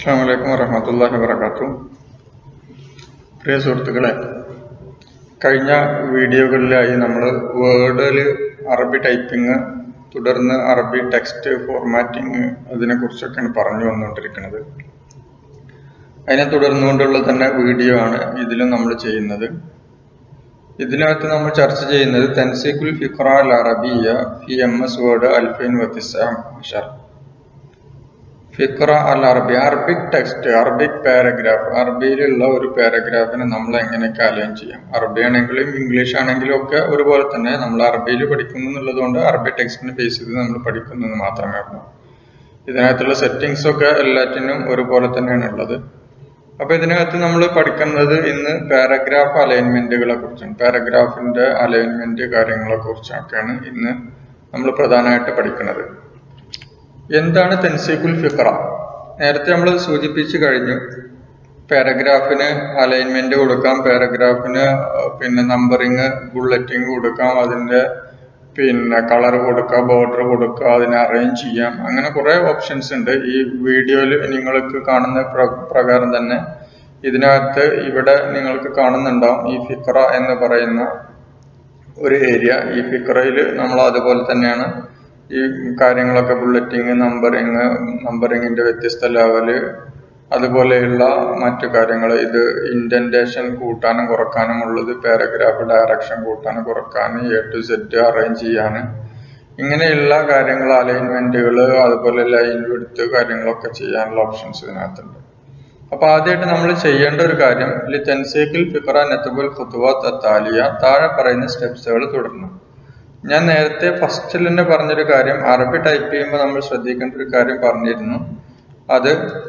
അസ്സാം വലൈക്കും വറഹമത്തല്ലാഹി വബർക്കാത്തു പ്രിയ സുഹൃത്തുക്കളെ കഴിഞ്ഞ വീഡിയോകളിലായി നമ്മൾ വേർഡിൽ അറബി ടൈപ്പിംഗ് തുടർന്ന് അറബി ടെക്സ്റ്റ് ഫോർമാറ്റിംഗ് അതിനെക്കുറിച്ചൊക്കെയാണ് പറഞ്ഞു വന്നുകൊണ്ടിരിക്കുന്നത് അതിനെ തുടർന്നുകൊണ്ടുള്ള തന്നെ വീഡിയോ ആണ് ഇതിലും നമ്മൾ ചെയ്യുന്നത് ഇതിനകത്ത് നമ്മൾ ചർച്ച ചെയ്യുന്നത് തൻസീഖുൽ ഫിഖ്റ അൽ അറബിയ ഫി എം എസ് വേർഡ് അൽഫൈൻ വത്തിസാം അഷർ ഫിഖ്റ അൽ അറബി അറബിക് ടെക്സ്റ്റ് അറബിക് പാരഗ്രാഫ് അറബിയിലുള്ള ഒരു പാരഗ്രാഫിനെ നമ്മൾ എങ്ങനെയൊക്കെ അലൈൻ ചെയ്യാം അറബി ആണെങ്കിലും ഇംഗ്ലീഷ് ആണെങ്കിലും ഒക്കെ ഒരുപോലെ തന്നെ നമ്മൾ അറബിയിൽ പഠിക്കുന്നു എന്നുള്ളതുകൊണ്ട് അറബി ടെക്സ്റ്റിനെ ബേസ് ചെയ്ത് നമ്മൾ പഠിക്കുന്നു എന്ന് മാത്രമേ ഉള്ളൂ ഇതിനകത്തുള്ള സെറ്റിങ്സ് ഒക്കെ എല്ലാറ്റിനും ഒരുപോലെ തന്നെയാണ് ഉള്ളത് അപ്പൊ ഇതിനകത്ത് നമ്മൾ പഠിക്കുന്നത് ഇന്ന് പാരഗ്രാഫ് അലൈൻമെന്റുകളെ കുറിച്ചാണ് പാരഗ്രാഫിന്റെ അലൈൻമെന്റ് കാര്യങ്ങളെ കുറിച്ചൊക്കെയാണ് ഇന്ന് നമ്മൾ പ്രധാനമായിട്ട് പഠിക്കുന്നത് എന്താണ് തെൻസീഖുൽ ഫിഖറ നേരത്തെ നമ്മൾ സൂചിപ്പിച്ചു കഴിഞ്ഞു പാരഗ്രാഫിന് അലൈൻമെന്റ് കൊടുക്കാം പാരഗ്രാഫിന് പിന്നെ നമ്പറിങ് ബുള്ളറ്റിംഗ് കൊടുക്കാം അതിന്റെ പിന്നെ കളർ കൊടുക്കുക ബോർഡർ കൊടുക്കുക അതിനെ അറേഞ്ച് ചെയ്യാം അങ്ങനെ കുറെ ഓപ്ഷൻസ് ഉണ്ട് ഈ വീഡിയോയിൽ നിങ്ങൾക്ക് കാണുന്ന പ്രകാരം തന്നെ ഇതിനകത്ത് ഇവിടെ നിങ്ങൾക്ക് കാണുന്നുണ്ടാവും ഈ ഫിക്ര എന്ന് പറയുന്ന ഒരു ഏരിയ ഈ ഫിക്രയിൽ നമ്മൾ അതുപോലെ തന്നെയാണ് ഈ കാര്യങ്ങളൊക്കെ ബുള്ളറ്റിങ് നമ്പറിങ് നമ്പറിങ്ങിന്റെ വ്യത്യസ്ത ലെവല് അതുപോലെയുള്ള മറ്റു കാര്യങ്ങൾ ഇത് ഇൻഡന്റേഷൻ കൂട്ടാനും കുറക്കാനും ഉള്ളത് പാരഗ്രാഫ് ഡയറക്ഷൻ കൂട്ടാനും കുറക്കാനും എ ടു സെറ്റ് അറേഞ്ച് ചെയ്യാൻ ഇങ്ങനെയുള്ള കാര്യങ്ങൾ അലൈൻമെന്റുകൾ അതുപോലെ ലൈൻ വിടുത്ത് കാര്യങ്ങളൊക്കെ ചെയ്യാനുള്ള ഓപ്ഷൻസ് ഇതിനകത്തുണ്ട് അപ്പൊ ആദ്യമായിട്ട് നമ്മൾ ചെയ്യേണ്ട ഒരു കാര്യം തെൻസേക്കിൽ ഫിഖറ നെത്തബുൽ ഖുത്തുവ താലിയ താഴെ പറയുന്ന സ്റ്റെപ്സുകൾ തുടരണം ഞാൻ നേരത്തെ ഫസ്റ്റിൽ തന്നെ പറഞ്ഞൊരു കാര്യം അറബി ടൈപ്പ് ചെയ്യുമ്പോൾ നമ്മൾ ശ്രദ്ധിക്കേണ്ട ഒരു കാര്യം പറഞ്ഞിരുന്നു അത്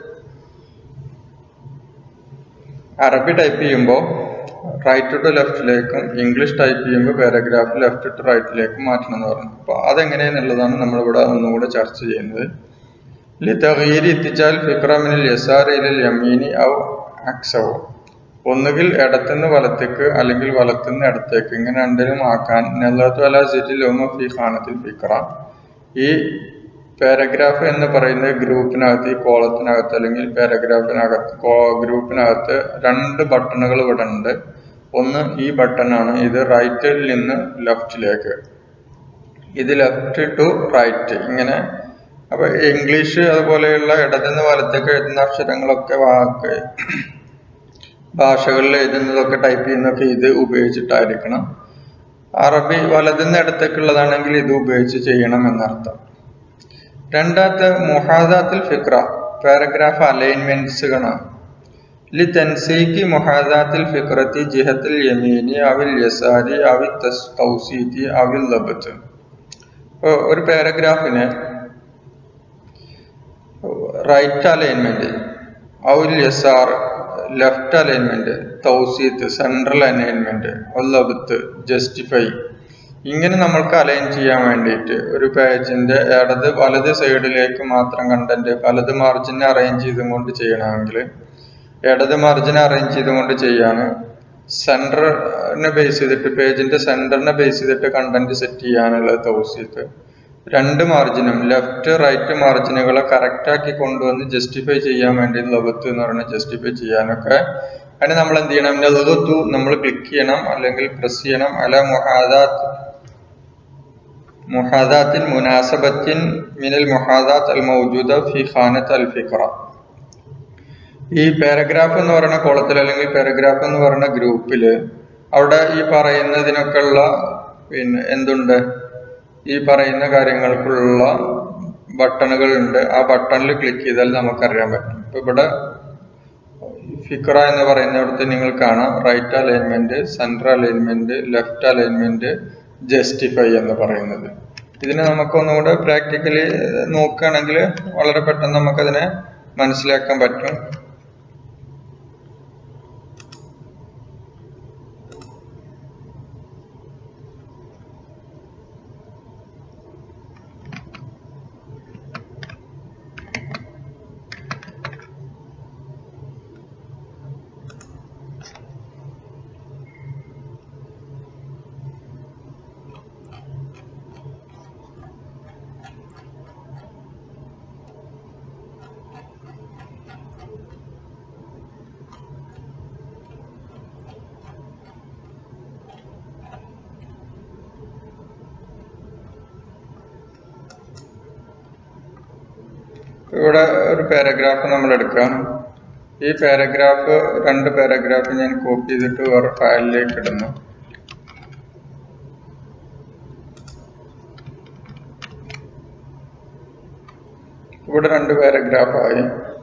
അറബി ടൈപ്പ് ചെയ്യുമ്പോൾ റൈറ്റ് ടു ലെഫ്റ്റിലേക്കും ഇംഗ്ലീഷ് ടൈപ്പ് ചെയ്യുമ്പോൾ പാരഗ്രാഫ് ലെഫ്റ്റ് ടു റൈറ്റിലേക്കും മാറ്റണം എന്ന് പറഞ്ഞു അപ്പോൾ അതെങ്ങനെയെന്നുള്ളതാണ് നമ്മളിവിടെ ഒന്നുകൂടെ ചർച്ച ചെയ്യുന്നത് ലിതഗീരി എത്തിച്ചാൽ ഫിക്രമിനിൽ യസാരയിലിൽ യമീനി ഔ അക്സവോ ഒന്നുകിൽ ഇടത്തുനിന്ന് വലത്തേക്ക് അല്ലെങ്കിൽ വലത്തുനിന്ന് ഇടത്തേക്ക് ഇങ്ങനെ രണ്ടിലും ആക്കാൻ ഫി ഖാനത്തിൽ ഫിക്ര ഈ പാരഗ്രാഫ് എന്ന് പറയുന്നത് ഗ്രൂപ്പിനകത്ത് ഈ കോളത്തിനകത്ത് അല്ലെങ്കിൽ പാരഗ്രാഫിനകത്ത് ഗ്രൂപ്പിനകത്ത് രണ്ട് ബട്ടണുകൾ ഇവിടെ ഉണ്ട് ഒന്ന് ഈ ബട്ടണാണ് ഇത് റൈറ്റിൽ നിന്ന് ലെഫ്റ്റിലേക്ക് ഇത് ലെഫ്റ്റ് ടു റൈറ്റ് ഇങ്ങനെ അപ്പൊ ഇംഗ്ലീഷ് അതുപോലെയുള്ള ഇടതുനിന്ന് വലത്തേക്ക് എഴുതുന്ന അക്ഷരങ്ങളൊക്കെ വാക്ക് ഭാഷകളിൽ എഴുതുന്നതൊക്കെ ടൈപ്പ് ചെയ്യുന്നതൊക്കെ ഇത് ഉപയോഗിച്ചിട്ടായിരിക്കണം അറബി വലതുനിന്ന് ഇടത്തേക്കുള്ളതാണെങ്കിൽ ഇത് ഉപയോഗിച്ച് ചെയ്യണം എന്നർത്ഥം രണ്ടാമത്തെ മുഹാദാത്തിൽ ഫിക്ര പാരഗ്രാഫ് അലൈൻമെന്റ്സുകളാണ് ലി തൻസീക്ക് മുഹാദാത്തിൽ ഫിക്രത്തി ജിഹത്തിൽ യമീനി അവിൽ യസാരി അവിൽ തൗസീത്തി അവിൽ ലബത്ത് ഒരു പാരഗ്രാഫിന് റൈറ്റ് അലൈൻമെന്റ് ഔൽ യസാർ ലെഫ്റ്റ് അലൈൻമെന്റ് തൗസീത്ത് സെൻട്രൽ അലൈൻമെന്റ് ഒല്ലബത്ത് ജസ്റ്റിഫൈ ഇങ്ങനെ നമ്മൾക്ക് അലൈൻ ചെയ്യാൻ വേണ്ടിയിട്ട് ഒരു പേജിന്റെ ഇടത് വലത് സൈഡിലേക്ക് മാത്രം കണ്ടന്റ് വലത് മാർജിനെ അറേഞ്ച് ചെയ്തുകൊണ്ട് ചെയ്യണമെങ്കിൽ ഇടത് മാർജിനെ അറേഞ്ച് ചെയ്തുകൊണ്ട് ചെയ്യാൻ സെന്ററിനെ ബേസ് ചെയ്തിട്ട് പേജിന്റെ സെന്ററിനെ ബേസ് ചെയ്തിട്ട് കണ്ടന്റ് സെറ്റ് ചെയ്യാനുള്ളത് തൗസീത്ത് രണ്ട് മാർജിനും ലെഫ്റ്റ് റൈറ്റ് മാർജിനുകളെ കറക്റ്റ് ആക്കി കൊണ്ടുവന്ന് ജസ്റ്റിഫൈ ചെയ്യാൻ വേണ്ടി ലബത്ത് എന്ന് പറയുന്നത് ജസ്റ്റിഫൈ ചെയ്യാനൊക്കെ അതിന് നമ്മൾ എന്ത് ചെയ്യണം ലബത്തു നമ്മൾ ക്ലിക്ക് ചെയ്യണം അല്ലെങ്കിൽ പ്രസ് ചെയ്യണം അല മുഹാദാത്ത് മുഹാദാത്തിൻ മുനാസബത്തിൻ മിനൽ മുഹാദാത്ത് അൽ മൗജൂദ ഫി ഖാനത്ത് അൽ ഫിഖറ ഈ പാരഗ്രാഫ് എന്ന് പറയുന്ന കോളത്തിൽ അല്ലെങ്കിൽ പാരഗ്രാഫ് എന്ന് പറയുന്ന ഗ്രൂപ്പില് അവിടെ ഈ പറയുന്നതിനൊക്കെ ഉള്ള പിന്നെ എന്തുണ്ട് ഈ പറയുന്ന കാര്യങ്ങൾക്കുള്ള ബട്ടണുകൾ ഉണ്ട് ആ ബട്ടണിൽ ക്ലിക്ക് ചെയ്താൽ നമുക്കറിയാൻ പറ്റും ഇപ്പൊ ഇവിടെ ഫിക്ര എന്ന് പറയുന്നിടത്ത് നിങ്ങൾ കാണാം right alignment central alignment left alignment justify എന്ന് പറയുന്നത് ഇതിനെ നമുക്കൊന്നുകൂടെ പ്രാക്ടിക്കലി നോക്കുകയാണെങ്കിൽ വളരെ പെട്ടെന്ന് നമുക്കതിനെ മനസ്സിലാക്കാൻ പറ്റും ഇവിടെ ഒരു പാരഗ്രാഫ് നമ്മൾ എടുക്കാം ഈ പാരഗ്രാഫ് രണ്ട് പാരഗ്രാഫ് ഞാൻ കോപ്പി ചെയ്തിട്ട് വേറെ ഫയലിലേക്ക് ഇടുന്നു ഇവിടെ രണ്ട് പാരഗ്രാഫായി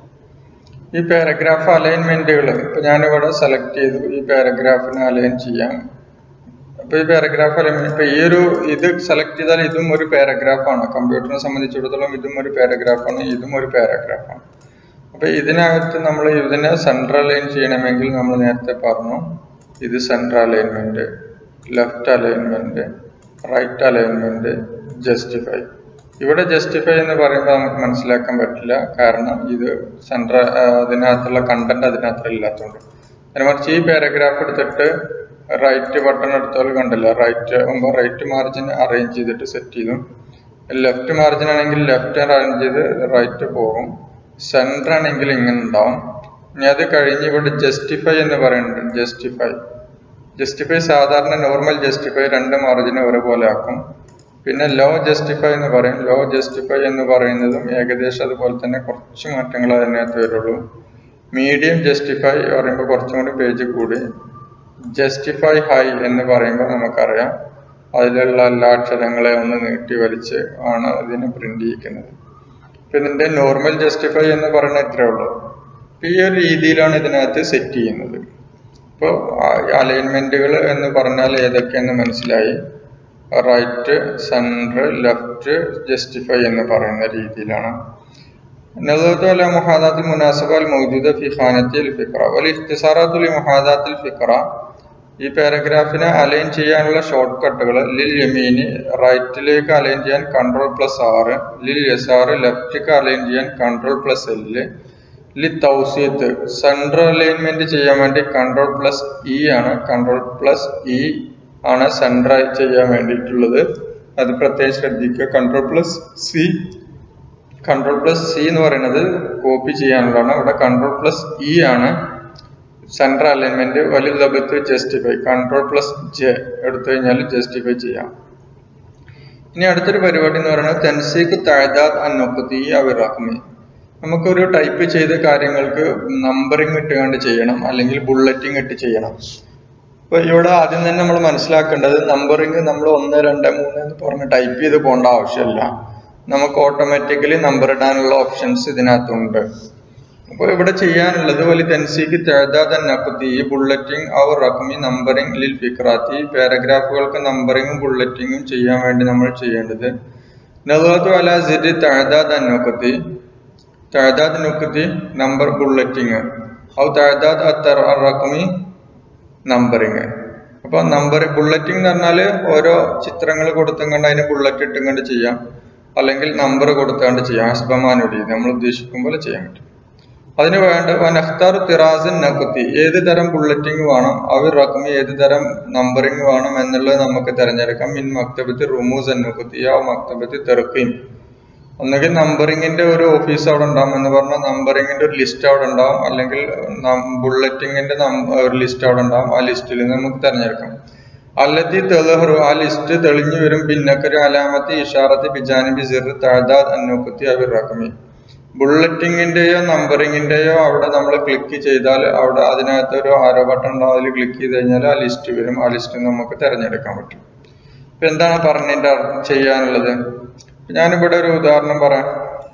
ഈ പാരഗ്രാഫ് അലൈൻമെന്റുകൾ ഇപ്പൊ ഞാനിവിടെ സെലക്ട് ചെയ്തു ഈ പാരഗ്രാഫിന് അലൈൻ ചെയ്യാം അപ്പൊ ഈ പാരഗ്രാഫ് അലൈൻമെന്റ് ഇപ്പൊ ഈ ഒരു ഇത് സെലക്ട് ചെയ്താൽ ഇതും ഒരു പാരഗ്രാഫാണ് കമ്പ്യൂട്ടറിനെ സംബന്ധിച്ചിടത്തോളം ഇതും ഒരു പാരഗ്രാഫാണ് ഇതും ഒരു പാരഗ്രാഫാണ് അപ്പൊ ഇതിനകത്ത് നമ്മൾ ഇതിനെ സെൻട്രൽ അലൈൻ ചെയ്യണമെങ്കിൽ നമ്മൾ നേരത്തെ പറഞ്ഞു ഇത് central alignment left alignment right alignment justify ഇവിടെ ജസ്റ്റിഫൈ എന്ന് പറയുമ്പോൾ നമുക്ക് മനസ്സിലാക്കാൻ പറ്റില്ല കാരണം ഇത് സെൻട്രൽ അതിനകത്തുള്ള കണ്ടന്റ് അതിനകത്ത് ഇല്ലാത്തതുകൊണ്ട് അതിന് മറിച്ച് ഈ പാരഗ്രാഫ് എടുത്തിട്ട് റൈറ്റ് ബട്ടൺ എടുത്താൽ കണ്ടില്ല റൈറ്റ് ആകുമ്പോൾ റൈറ്റ് മാർജിൻ അറേഞ്ച് ചെയ്തിട്ട് സെറ്റ് ചെയ്തു ലെഫ്റ്റ് മാർജിൻ ആണെങ്കിൽ ലെഫ്റ്റ് അറേഞ്ച് ചെയ്ത് റൈറ്റ് പോകും സെൻറ്റർ ആണെങ്കിൽ ഇങ്ങനെ ഉണ്ടാവും ഇനി അത് കഴിഞ്ഞ് ഇവിടെ ജസ്റ്റിഫൈ എന്ന് പറയുന്നുണ്ട് ജസ്റ്റിഫൈ ജസ്റ്റിഫൈ സാധാരണ നോർമൽ ജസ്റ്റിഫൈ രണ്ട് മാർജിനെ ഒരുപോലെ ആക്കും പിന്നെ ലോ ജസ്റ്റിഫൈ എന്ന് പറയും ലോ ജസ്റ്റിഫൈ എന്ന് പറയുന്നതും ഏകദേശം അതുപോലെ തന്നെ കുറച്ച് മാറ്റങ്ങൾ അതിനകത്ത് വരുള്ളൂ മീഡിയം ജസ്റ്റിഫൈ പറയുമ്പോൾ കുറച്ചും കൂടി പേജ് കൂടി ജസ്റ്റിഫൈ ഹൈ എന്ന് പറയുമ്പോൾ നമുക്കറിയാം അതിലുള്ള എല്ലാ അക്ഷരങ്ങളെ ഒന്ന് നീട്ടി വലിച്ച് ആണ് ഇതിനെ പ്രിന്റ് ചെയ്യിക്കുന്നത് ഇപ്പൊ ഇതിന്റെ നോർമൽ ജസ്റ്റിഫൈ എന്ന് പറയുന്ന ഇത്രേ ഉള്ളൂ ഈ ഒരു രീതിയിലാണ് ഇതിനകത്ത് സെറ്റ് ചെയ്യുന്നത് ഇപ്പോൾ അലൈൻമെന്റുകൾ എന്ന് പറഞ്ഞാൽ ഏതൊക്കെയെന്ന് മനസ്സിലായി റൈറ്റ് സെൻറ്റർ ലെഫ്റ്റ് ജസ്റ്റിഫൈ എന്ന് പറയുന്ന രീതിയിലാണ് نظرت على محاذاة المناسبة الموجودة في خانة الفكرة والاختصارات لمحاذاة الفكرة ഈ പാരഗ്രാഫിനെ അലൈൻ ചെയ്യാനുള്ള ഷോർട്ട് കട്ടുകൾ ലിൽ യമീന് റൈറ്റിലേക്ക് അലൈൻ ചെയ്യാൻ കൺട്രോൾ പ്ലസ് ആറ് ലിൽ യസാറ് ലെഫ്റ്റിലേക്ക് അലൈൻ ചെയ്യാൻ കൺട്രോൾ പ്ലസ് എല്ല് ലി തൗസീത്ത് സെൻട്രൽ അലൈൻമെന്റ് ചെയ്യാൻ വേണ്ടി കൺട്രോൾ പ്ലസ് ഇ ആണ് കൺട്രോൾ പ്ലസ് ഇ ആണ് സെൻട്രൽ ചെയ്യാൻ വേണ്ടിയിട്ടുള്ളത് അത് പ്രത്യേകം ശ്രദ്ധിക്കുക control plus C control plus C എന്ന് പറയുന്നത് കോപ്പി ചെയ്യാനുള്ളതാണ് ഇവിടെ കൺട്രോൾ പ്ലസ് ഇ ആണ് സെൻട്രൽ അലൈൻമെന്റ് വലിയ ലഭ്യത്ത് ജസ്റ്റിഫൈ കൺട്രോൾ പ്ലസ് ജെ എടുത്തു കഴിഞ്ഞാൽ ജസ്റ്റിഫൈ ചെയ്യാം ഇനി അടുത്തൊരു പരിപാടി എന്ന് പറയുന്നത് തെൻസീക്ക് താഴ്ദാദ് അന്നൊപ്പത്തി അവിറാഖ്മി നമുക്കൊരു ടൈപ്പ് ചെയ്ത കാര്യങ്ങൾക്ക് നമ്പറിങ് ഇട്ടുകൊണ്ട് ചെയ്യണം അല്ലെങ്കിൽ ബുള്ളറ്റിംഗ് ഇട്ട് ചെയ്യണം അപ്പൊ ഇവിടെ ആദ്യം തന്നെ നമ്മൾ മനസ്സിലാക്കേണ്ടത് നമ്പറിങ് നമ്മൾ ഒന്ന് രണ്ട് മൂന്ന് എന്ന് പറഞ്ഞ് ടൈപ്പ് ചെയ്ത് പോകേണ്ട ആവശ്യമില്ല നമുക്ക് ഓട്ടോമാറ്റിക്കലി നമ്പർ ഇടാനുള്ള ഓപ്ഷൻസ് ഇതിനകത്തുണ്ട് അപ്പോൾ ഇവിടെ ചെയ്യാനുള്ളത് വലിയ തെൻസിക്ക് തേതാതന്നപ്പത്തി ഈ ബുള്ളറ്റിംഗ് അവർ റക്മി നമ്പറിംഗ് ലിൽ ഫിക്രാത്തി പാരഗ്രാഫുകൾക്ക് നമ്പറിങ്ങും ബുള്ളറ്റിങ്ങും ചെയ്യാൻ വേണ്ടി നമ്മൾ ചെയ്യേണ്ടത് നദാത്തു അല സിരി തഴദാദ് അന്നൊക്കത്തി തഴദാദ് നുക്കത്തി നമ്പർ ബുള്ളറ്റിങ് ഔ തഴദാദ് അത്തർ റക്മി നമ്പറിങ് അപ്പൊ നമ്പർ ബുള്ളറ്റിംഗ് എന്ന് പറഞ്ഞാല് ഓരോ ചിത്രങ്ങൾ കൊടുത്തും കണ്ട് അതിന് ബുള്ളറ്റ് ഇട്ടും കണ്ട് ചെയ്യാം അല്ലെങ്കിൽ നമ്പർ കൊടുത്തുകൊണ്ട് ചെയ്യാം ഹസ്ബമാനോട് നമ്മൾ ഉദ്ദേശിക്കും പോലെ ചെയ്യാൻ പറ്റും അതിന് വേണ്ട വനഫ്താർ തിറാസൻ നക്കുത്തി ഏത് തരം ബുള്ളറ്റിംഗ് വേണം അവർ റക്മി ഏത് തരം നമ്പറിംഗ് വേണം എന്നുള്ളത് നമുക്ക് തിരഞ്ഞെടുക്കാം മിൻ മക്തബത്തി റുമൂസ് നക്കുത്തി ആ മക്തബത്തി തെറുക്കീം ഒന്നുകിൽ നമ്പറിങ്ങിന്റെ ഒരു ഓഫീസ് അവിടെ ഉണ്ടാവും എന്ന് പറഞ്ഞാൽ നമ്പറിങ്ങിന്റെ ഒരു ലിസ്റ്റ് അവിടെ ഉണ്ടാവും അല്ലെങ്കിൽ ബുള്ളറ്റിങ്ങിന്റെ ഒരു ലിസ്റ്റ് അവിടെ ഉണ്ടാവും ആ ലിസ്റ്റിൽ നിന്ന് നമുക്ക് തിരഞ്ഞെടുക്കാം അല്ലത്തി തെലഹറു ആ ലിസ്റ്റ് തെളിഞ്ഞു വരും പിന്നക്കൊരു അലാമത്തി ഇഷാറത്തി ബിജാനിബി സിർ താദാദ് അന്നൂക്കത്തി അവർ റക്കമി ബുള്ളറ്റിങ്ങിന്റെയോ നമ്പറിങ്ങിന്റെയോ അവിടെ നമ്മൾ ക്ലിക്ക് ചെയ്താൽ അവിടെ അതിനകത്ത് ഒരു ആരോ ബട്ടൺ ഉണ്ടാവും അതിൽ ക്ലിക്ക് ചെയ്ത് കഴിഞ്ഞാൽ ആ ലിസ്റ്റ് വരും ആ ലിസ്റ്റ് നമുക്ക് തിരഞ്ഞെടുക്കാൻ പറ്റും ഇപ്പൊ എന്താണ് പറഞ്ഞതിന്റെ ചെയ്യാനുള്ളത് ഞാനിവിടെ ഒരു ഉദാഹരണം പറയാം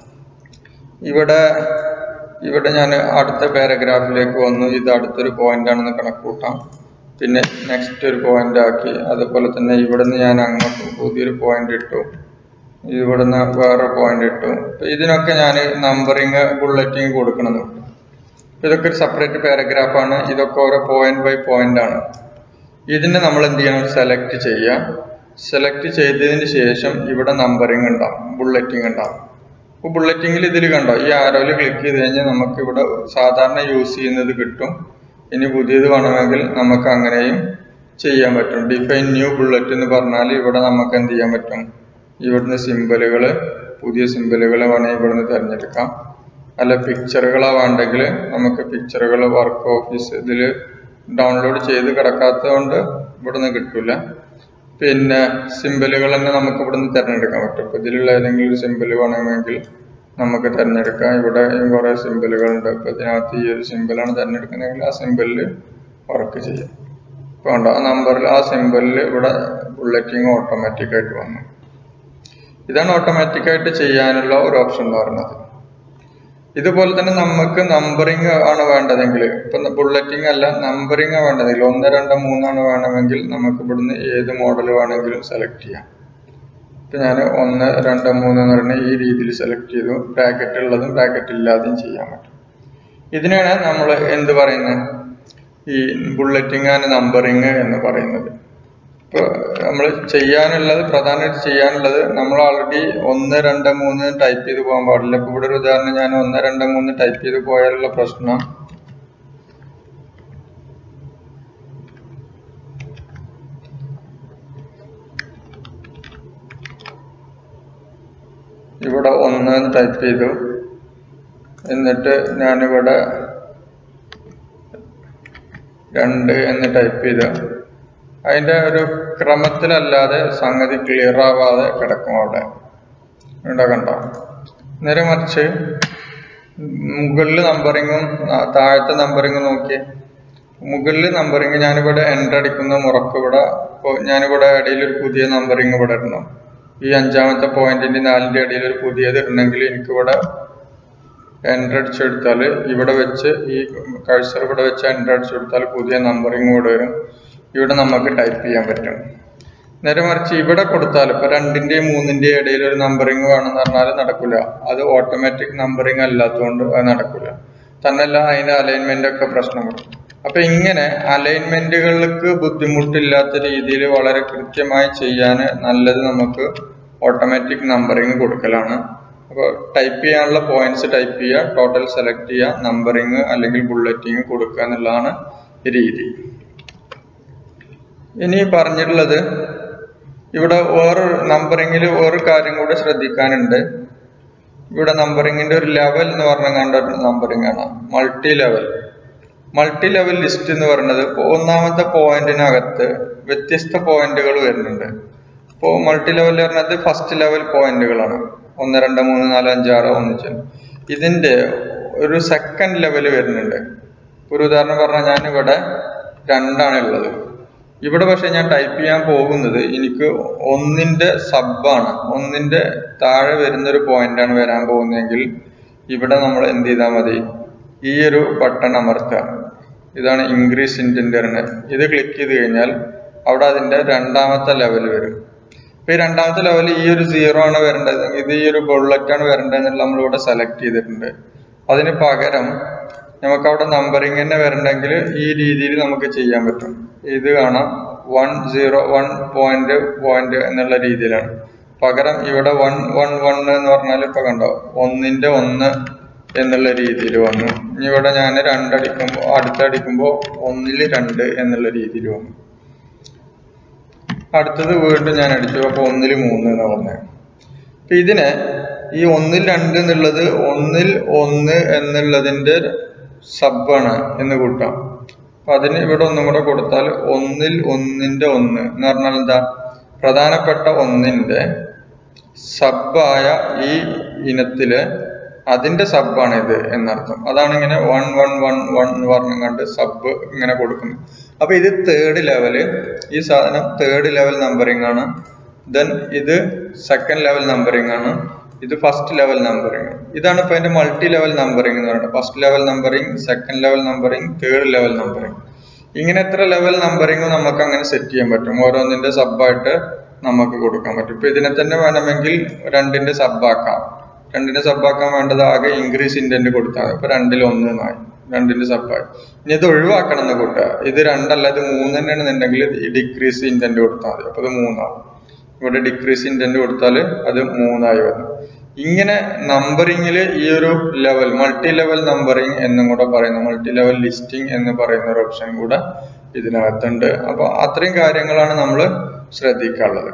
ഇവിടെ ഇവിടെ ഞാൻ അടുത്ത പാരഗ്രാഫിലേക്ക് വന്നു ഇത് അടുത്തൊരു പോയിന്റ് ആണെന്ന് കണക്കൂട്ടാം പിന്നെ നെക്സ്റ്റ് ഒരു പോയിന്റ് ആക്കി അതുപോലെ തന്നെ ഇവിടുന്ന് ഞാൻ അങ്ങോട്ട് പുതിയൊരു പോയിന്റ് ഇട്ടു ഇവിടുന്ന് വേറെ പോയിന്റ് ഇട്ടു ഇതിനൊക്കെ ഞാൻ നമ്പറിങ് ബുള്ളറ്റിങ് കൊടുക്കണമെന്നുണ്ട് ഇതൊക്കെ ഒരു സെപ്പറേറ്റ് പാരഗ്രാഫാണ് ഇതൊക്കെ ഓരോ പോയിന്റ് ബൈ പോയിന്റ് ആണ് ഇതിനെ നമ്മൾ എന്ത് ചെയ്യണം സെലക്ട് ചെയ്യുക സെലക്ട് ചെയ്തതിന് ശേഷം ഇവിടെ നമ്പറിങ് ഉണ്ടാവും ബുള്ളറ്റിംഗ് ഉണ്ടാവും അപ്പോൾ ബുള്ളറ്റിങ്ങിൽ ഇതിൽ കണ്ടോ ഈ ആരോയിൽ ക്ലിക്ക് ചെയ്ത് കഴിഞ്ഞാൽ നമുക്ക് ഇവിടെ സാധാരണ യൂസ് ചെയ്യുന്നത് കിട്ടും ഇനി പുതിയത് വേണമെങ്കിൽ നമുക്ക് അങ്ങനെയും ചെയ്യാൻ പറ്റും ഡിഫൈൻ ന്യൂ ബുള്ളറ്റ് എന്ന് പറഞ്ഞാൽ ഇവിടെ നമുക്ക് എന്ത് ചെയ്യാൻ പറ്റും ഇവിടുന്ന് സിമ്പലുകൾ പുതിയ സിമ്പലുകൾ വേണമെങ്കിൽ ഇവിടുന്ന് തിരഞ്ഞെടുക്കാം അല്ല പിക്ചറുകളാ വേണ്ടെങ്കിൽ നമുക്ക് പിക്ചറുകൾ വർക്ക് ഓഫീസ് ഇതിൽ ഡൗൺലോഡ് ചെയ്ത് കിടക്കാത്തത് കൊണ്ട് ഇവിടുന്ന് കിട്ടില്ല പിന്നെ സിമ്പലുകൾ തന്നെ നമുക്ക് ഇവിടുന്ന് തിരഞ്ഞെടുക്കാൻ പറ്റും ഇപ്പം ഇതിലുള്ള ഏതെങ്കിലും ഒരു സിമ്പൽ വേണമെങ്കിൽ നമുക്ക് തിരഞ്ഞെടുക്കാം ഇവിടെ കുറേ സിമ്പിളുകളുണ്ട് അപ്പോൾ ഇതിനകത്ത് ഈ ഒരു സിമ്പിളാണ് തിരഞ്ഞെടുക്കുന്നതെങ്കിൽ ആ സിമ്പിളിൽ വർക്ക് ചെയ്യാം ഇപ്പോൾ ഉണ്ടോ ആ നമ്പറിൽ ആ സിമ്പിളിൽ ഇവിടെ ബുള്ളറ്റിങ് ഓട്ടോമാറ്റിക്കായിട്ട് വന്നു ഇതാണ് ഓട്ടോമാറ്റിക്കായിട്ട് ചെയ്യാനുള്ള ഒരു ഓപ്ഷൻ എന്ന് പറയുന്നത് ഇതുപോലെ തന്നെ നമുക്ക് നമ്പറിങ് ആണ് വേണ്ടതെങ്കിൽ ഇപ്പം ബുള്ളറ്റിംഗ് അല്ല നമ്പറിങ് വേണ്ടതെങ്കിൽ ഒന്ന് രണ്ട് മൂന്നാണ് വേണമെങ്കിൽ നമുക്ക് ഇവിടുന്ന് ഏത് മോഡൽ വേണമെങ്കിലും സെലക്ട് ചെയ്യാം ഇപ്പം ഞാൻ ഒന്ന് രണ്ട് മൂന്ന് എന്ന് പറഞ്ഞ ഈ രീതിയിൽ സെലക്ട് ചെയ്തു ബ്രാക്കറ്റ് ഉള്ളതും ബ്രാക്കറ്റ് ഇല്ലാതെയും ചെയ്യാൻ പറ്റും ഇതിനാണ് നമ്മൾ എന്ത് പറയുന്നത് ഈ ബുള്ളറ്റിംഗ് ആൻഡ് നമ്പറിങ് എന്ന് പറയുന്നത് ഇപ്പോൾ നമ്മൾ ചെയ്യാനുള്ളത് പ്രധാനമായിട്ട് ചെയ്യാനുള്ളത് നമ്മൾ ഓൾറെഡി ഒന്ന് രണ്ട് മൂന്ന് ടൈപ്പ് ചെയ്ത് പോകാൻ പാടില്ല ഇപ്പോൾ ഇവിടെ ഒരു ഉദാഹരണം ഞാൻ ഒന്ന് രണ്ട് മൂന്ന് ടൈപ്പ് ചെയ്ത് പോയാലുള്ള പ്രശ്നം ഇവിടെ ഒന്ന് ടൈപ്പ് ചെയ്തു എന്നിട്ട് ഞാനിവിടെ രണ്ട് എന്ന് ടൈപ്പ് ചെയ്തു അതിൻ്റെ ഒരു ക്രമത്തിലല്ലാതെ സംഗതി ക്ലിയർ ആവാതെ കിടക്കും അവിടെ ഇവിടെ കണ്ടോ നേരെ മറിച്ച് മുകളിൽ നമ്പറിങ്ങും താഴത്തെ നമ്പറിങ്ങും നോക്കി മുകളിൽ നമ്പറിങ് ഞാനിവിടെ എൻ്റർ അടിക്കുന്ന മുറക്ക് ഇവിടെ ഇപ്പോൾ ഞാനിവിടെ ഇടയിൽ ഒരു പുതിയ നമ്പറിങ് ഇവിടെ ഇടണം ഈ അഞ്ചാമത്തെ പോയിന്റിന്റെ നാലിന്റെ ഇടയിൽ ഒരു പുതിയത് ഇടണമെങ്കിൽ എനിക്കിവിടെ എൻ്റർ അടിച്ചെടുത്താൽ ഇവിടെ വെച്ച് ഈ കഴ്സർ ഇവിടെ വെച്ച് എൻ്റർ അടിച്ചെടുത്താൽ പുതിയ നമ്പറിങ് ഇവിടെ വരും ഇവിടെ നമുക്ക് ടൈപ്പ് ചെയ്യാൻ പറ്റും നേരെ മറിച്ച് ഇവിടെ കൊടുത്താൽ ഇപ്പൊ രണ്ടിന്റെയും മൂന്നിന്റെയും ഇടയിൽ ഒരു നമ്പറിങ് വേണമെന്ന് പറഞ്ഞാൽ നടക്കില്ല അത് ഓട്ടോമാറ്റിക് നമ്പറിങ് അല്ലാത്തതുകൊണ്ട് അത് നടക്കില്ല തന്നല്ല അതിന്റെ അലൈൻമെന്റ് ഒക്കെ പ്രശ്നപ്പെടും അപ്പൊ ഇങ്ങനെ അലൈൻമെന്റുകൾക്ക് ബുദ്ധിമുട്ടില്ലാത്ത രീതിയിൽ വളരെ കൃത്യമായി ചെയ്യാൻ നല്ലത് നമുക്ക് ഓട്ടോമാറ്റിക് നമ്പറിങ് കൊടുക്കലാണ് അപ്പോൾ ടൈപ്പ് ചെയ്യാനുള്ള പോയിന്റ്സ് ടൈപ്പ് ചെയ്യുക ടോട്ടൽ സെലക്ട് ചെയ്യുക നമ്പറിങ് അല്ലെങ്കിൽ ബുള്ളറ്റിങ് കൊടുക്കുക എന്നുള്ളതാണ് രീതി ഇനി പറഞ്ഞിട്ടുള്ളത് ഇവിടെ വേറെ നമ്പറിങ്ങിൽ ഒരു കാര്യം കൂടെ ശ്രദ്ധിക്കാനുണ്ട് ഇവിടെ നമ്പറിങ്ങിന്റെ ഒരു ലെവൽ എന്ന് പറഞ്ഞ കണ്ട ഒരു നമ്പറിംഗ് ആണ് multi level multi level list എന്ന് പറയുന്നത് ഒന്നാമത്തെ പോയിന്റിനകത്ത് വ്യത്യസ്ത പോയിന്റുകൾ വരുന്നുണ്ട് ഇപ്പോൾ മൾട്ടി ലെവൽ പറഞ്ഞത് ഫസ്റ്റ് ലെവൽ പോയിന്റുകളാണ് ഒന്ന് രണ്ട് മൂന്ന് നാല് അഞ്ച് ആറ് ഒന്നിച്ച് ഇതിന്റെ ഒരു സെക്കൻഡ് ലെവൽ വരുന്നുണ്ട് ഒരു ഉദാഹരണം പറഞ്ഞാൽ ഞാൻ ഇവിടെ രണ്ടാണ് ഉള്ളത് ഇവിടെ പക്ഷെ ഞാൻ ടൈപ്പ് ചെയ്യാൻ പോകുന്നത് എനിക്ക് ഒന്നിന്റെ സബാണ് ഒന്നിന്റെ താഴെ വരുന്ന ഒരു പോയിന്റാണ് വരാൻ പോകുന്നതെങ്കിൽ ഇവിടെ നമ്മൾ എന്ത് ചെയ്താൽ മതി ഈ ഒരു ബട്ടൺ അമർത്തുക ഇതാണ് ഇൻക്രീസ് ഇന്റന്റ് ഇത് ക്ലിക്ക് ചെയ്ത് കഴിഞ്ഞാൽ അവിടെ അതിന്റെ രണ്ടാമത്തെ ലെവൽ വരും ഇപ്പൊ ഈ രണ്ടാമത്തെ ലെവൽ ഈ ഒരു സീറോ ആണ് വരേണ്ടത് ഇത് ഈ ഒരു ബുള്ളറ്റ് ആണ് വരേണ്ടത് എന്നുള്ള നമ്മൾ ഇവിടെ സെലക്ട് ചെയ്തിട്ടുണ്ട് അതിന് പകരം നമുക്ക് അവിടെ നമ്പറിങ് തന്നെ വരണ്ടെങ്കിൽ ഈ രീതിയിൽ നമുക്ക് ചെയ്യാൻ പറ്റും ഇത് കാണാം one zero one point point എന്നുള്ള രീതിയിലാണ് പകരം ഇവിടെ വൺ വൺ വൺ എന്ന് പറഞ്ഞാൽ ഇപ്പൊ കണ്ടോ ഒന്നിന്റെ ഒന്ന് എന്നുള്ള രീതിയിൽ വന്നു ഇനി ഇവിടെ ഞാൻ രണ്ടടിക്കുമ്പോൾ അടുത്തടിക്കുമ്പോൾ ഒന്നിൽ രണ്ട് എന്നുള്ള രീതിയിൽ വന്നു അടുത്തത് വീണ്ടും ഞാൻ അടിച്ചു അപ്പോൾ ഒന്നിൽ മൂന്ന് എന്ന് പറഞ്ഞത് അപ്പൊ ഇതിനെ ഈ ഒന്നിൽ രണ്ട് എന്നുള്ളത് ഒന്നിൽ ഒന്ന് എന്നുള്ളതിന്റെ സബാണ് എന്ന് കൂട്ടാം അപ്പൊ അതിന് ഇവിടെ ഒന്നും കൂടെ കൊടുത്താൽ ഒന്നിൽ ഒന്നിന്റെ ഒന്ന് എന്ന് പറഞ്ഞാൽ എന്താ പ്രധാനപ്പെട്ട ഒന്നിന്റെ സബായ ഈ ഇനത്തില് അതിന്റെ സബാണ് ഇത് എന്നർത്ഥം അതാണ് ഇങ്ങനെ വൺ വൺ വൺ വൺ എന്ന് പറഞ്ഞു കണ്ട് സബ് ഇങ്ങനെ കൊടുക്കുന്നത് അപ്പൊ ഇത് തേർഡ് ലെവല് ഈ സാധനം തേർഡ് ലെവൽ നമ്പറിംഗ് ആണ് ദെൻ ഇത് സെക്കൻഡ് ലെവൽ നമ്പറിംഗ് ആണ് ഇത് ഫസ്റ്റ് ലെവൽ നമ്പറിംഗ് ഇതാണ് ഇപ്പൊ അതിന്റെ മൾട്ടി ലെവൽ നമ്പറിംഗ് എന്ന് പറയുന്നത് first level numbering second level numbering third level numbering ഇങ്ങനെ എത്ര ലെവൽ നമ്പറിംഗ് നമുക്ക് അങ്ങനെ സെറ്റ് ചെയ്യാൻ പറ്റും ഓരോന്നിന്റെ സബായിട്ട് നമുക്ക് കൊടുക്കാൻ പറ്റും ഇപ്പൊ ഇതിനെ തന്നെ വേണമെങ്കിൽ രണ്ടിന്റെ സബാക്കാം രണ്ടിന്റെ സബാക്കാൻ വേണ്ടത് ആകെ ഇൻക്രീസ് ഇന്റന്റ് കൊടുത്താൽ മതി അപ്പൊ രണ്ടിൽ ഒന്ന് എന്നായി രണ്ടിന്റെ സബായി ഇനി ഇത് ഒഴിവാക്കണം എന്ന് കൂട്ടുക ഇത് രണ്ടല്ല ഇത് മൂന്ന് തന്നെയാണെന്നുണ്ടെങ്കിൽ ഡിക്രീസ് ഇന്റന്റ് കൊടുത്താൽ മതി അപ്പൊ ഇത് മൂന്നാവും ഇവിടെ ഡിക്രീസ് ഇന്റന്റ് കൊടുത്താൽ അത് മൂന്നായി വന്നു ഇങ്ങനെ നമ്പറിങ്ങിൽ ഈ ഒരു ലെവൽ മൾട്ടി ലെവൽ നമ്പറിങ് എന്നും കൂടെ പറയുന്നു മൾട്ടി ലെവൽ ലിസ്റ്റിംഗ് എന്ന് പറയുന്ന ഒരു ഓപ്ഷൻ കൂടെ ഇതിനകത്തുണ്ട് അപ്പൊ അത്രയും കാര്യങ്ങളാണ് നമ്മൾ ശ്രദ്ധിക്കാനുള്ളത്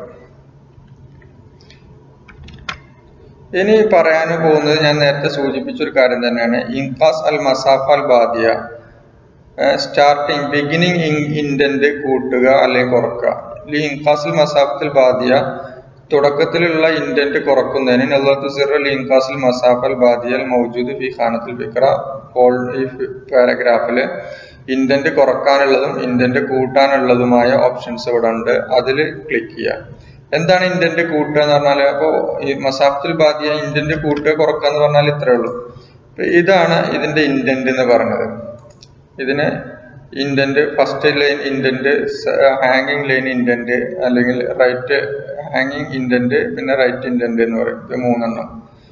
ഇനി പറയാൻ പോകുന്നത് ഞാൻ നേരത്തെ സൂചിപ്പിച്ച ഒരു കാര്യം തന്നെയാണ് ഇൻകാസ് അൽ മസാഫ് അൽ ബാദിയ സ്റ്റാർട്ടിങ് ബിഗിനിങ് ഇൻഡന്റ് കൂട്ടുക അല്ലെങ്കിൽ കുറക്കുക ഈ ഇൻകാസ് അൽ മസാഫത്തിൽ ബാദിയ തുടക്കത്തിലുള്ള ഇന്റന്റ് കുറക്കുന്നതിന് നല്ലത്ത് സിറൽ ഇൻകാസിൽ മസാഫൽ ബാദിയൽ മൗജൂദ് ഫി ഖാനത്തിൽ ഫിക്ര ഹോൾ ഈ പാരഗ്രാഫില് ഇന്റന്റ് കുറക്കാനുള്ളതും ഇന്റന്റ് കൂട്ടാനുള്ളതുമായ ഓപ്ഷൻസ് ഇവിടെ ഉണ്ട് അതിൽ ക്ലിക്ക് ചെയ്യുക എന്താണ് ഇന്റന്റ് കൂട്ടുക എന്ന് പറഞ്ഞാൽ അപ്പോ ഈ മസാഫത്തുൽ ബാദിയ ഇന്റന്റ് കൂട്ടുക കുറക്കുക എന്ന് പറഞ്ഞാൽ ഇത്രേ ഉള്ളൂ അപ്പൊ ഇതാണ് ഇതിന്റെ ഇന്റന്റ് എന്ന് പറഞ്ഞത് ഇതിന് ഇന്റന്റ് ഫസ്റ്റ് ലൈൻ ഇന്റന്റ് ഹാങ്ങിങ് ലൈൻ ഇന്റന്റ് അല്ലെങ്കിൽ റൈറ്റ് ഹാങ്ങിങ് ഇന്റന്റ് പിന്നെ റൈറ്റ് ഇന്റന്റ് എന്ന് പറയും ഇത് മൂന്നെണ്ണം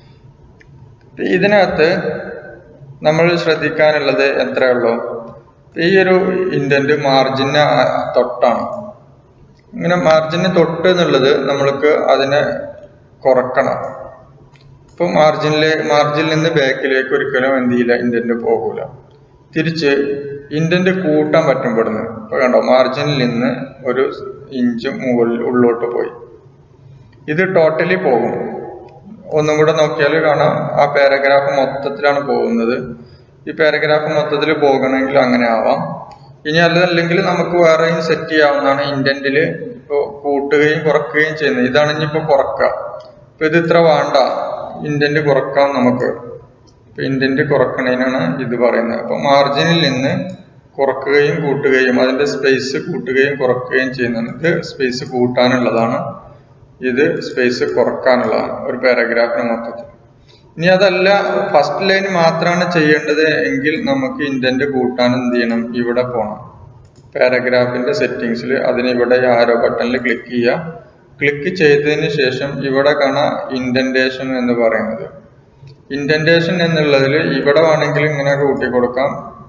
ഇതിനകത്ത് നമ്മൾ ശ്രദ്ധിക്കാനുള്ളത് എത്രയേ ഉള്ളൂ ഈ ഒരു ഇന്റന്റ് മാർജിന് തൊട്ടാണ് ഇങ്ങനെ മാർജിന് തൊട്ട് എന്നുള്ളത് നമ്മൾക്ക് അതിനെ കുറക്കണം ഇപ്പൊ മാർജിനിലെ മാർജിനിൽ നിന്ന് ബാക്കിലേക്ക് ഒരിക്കലും എന്ത് ചെയ്യില്ല ഇന്റന്റ് പോകൂല തിരിച്ച് ഇന്റന്റ് കൂട്ടാൻ പറ്റും ഇവിടുന്ന് ഇപ്പൊ കണ്ടോ മാർജിനിൽ നിന്ന് ഒരു ഇഞ്ച് മുകളിൽ ഉള്ളോട്ട് പോയി ഇത് ടോട്ടലി പോകും ഒന്നും കൂടെ നോക്കിയാൽ കാണാം ആ പാരഗ്രാഫ് മൊത്തത്തിലാണ് പോകുന്നത് ഈ പാരഗ്രാഫ് മൊത്തത്തിൽ പോകണമെങ്കിൽ അങ്ങനെ ആവാം ഇനി അതല്ലെങ്കിൽ നമുക്ക് വേറെയും സെറ്റ് ചെയ്യാവുന്നതാണ് ഇന്റന്റിൽ ഇപ്പോൾ കൂട്ടുകയും കുറക്കുകയും ചെയ്യുന്നത് ഇതാണ് ഇനിയിപ്പോ കുറക്കുക ഇപ്പൊ ഇത് ഇത്ര വേണ്ട ഇന്റന്റ് കുറക്കാം നമുക്ക് ഇപ്പൊ ഇന്റന്റ് കുറക്കണതിനാണ് ഇത് പറയുന്നത് അപ്പൊ മാർജിനിൽ നിന്ന് കുറക്കുകയും കൂട്ടുകയും അതിന്റെ സ്പേസ് കൂട്ടുകയും കുറക്കുകയും ചെയ്യുന്നതാണ് ഇത് സ്പേസ് കൂട്ടാനുള്ളതാണ് ഇത് സ്പേസ് കുറക്കാനുള്ളതാണ് ഒരു പാരഗ്രാഫിന് മൊത്തത്തിൽ ഇനി അതല്ല ഫസ്റ്റ് ലൈൻ മാത്രമാണ് ചെയ്യേണ്ടത് എങ്കിൽ നമുക്ക് ഇന്റന്റ് കൂട്ടാൻ എന്ത് ചെയ്യണം ഇവിടെ പോകണം പാരഗ്രാഫിന്റെ സെറ്റിങ്സിൽ അതിന് ഇവിടെ ആരോ ബട്ടണിൽ ക്ലിക്ക് ചെയ്യുക ക്ലിക്ക് ചെയ്തതിന് ശേഷം ഇവിടെ കാണാം ഇൻഡന്റേഷൻ എന്ന് പറയുന്നത് ഇൻഡന്റേഷൻ എന്നുള്ളതിൽ ഇവിടെ വേണമെങ്കിൽ ഇങ്ങനെ കൂട്ടി കൊടുക്കാം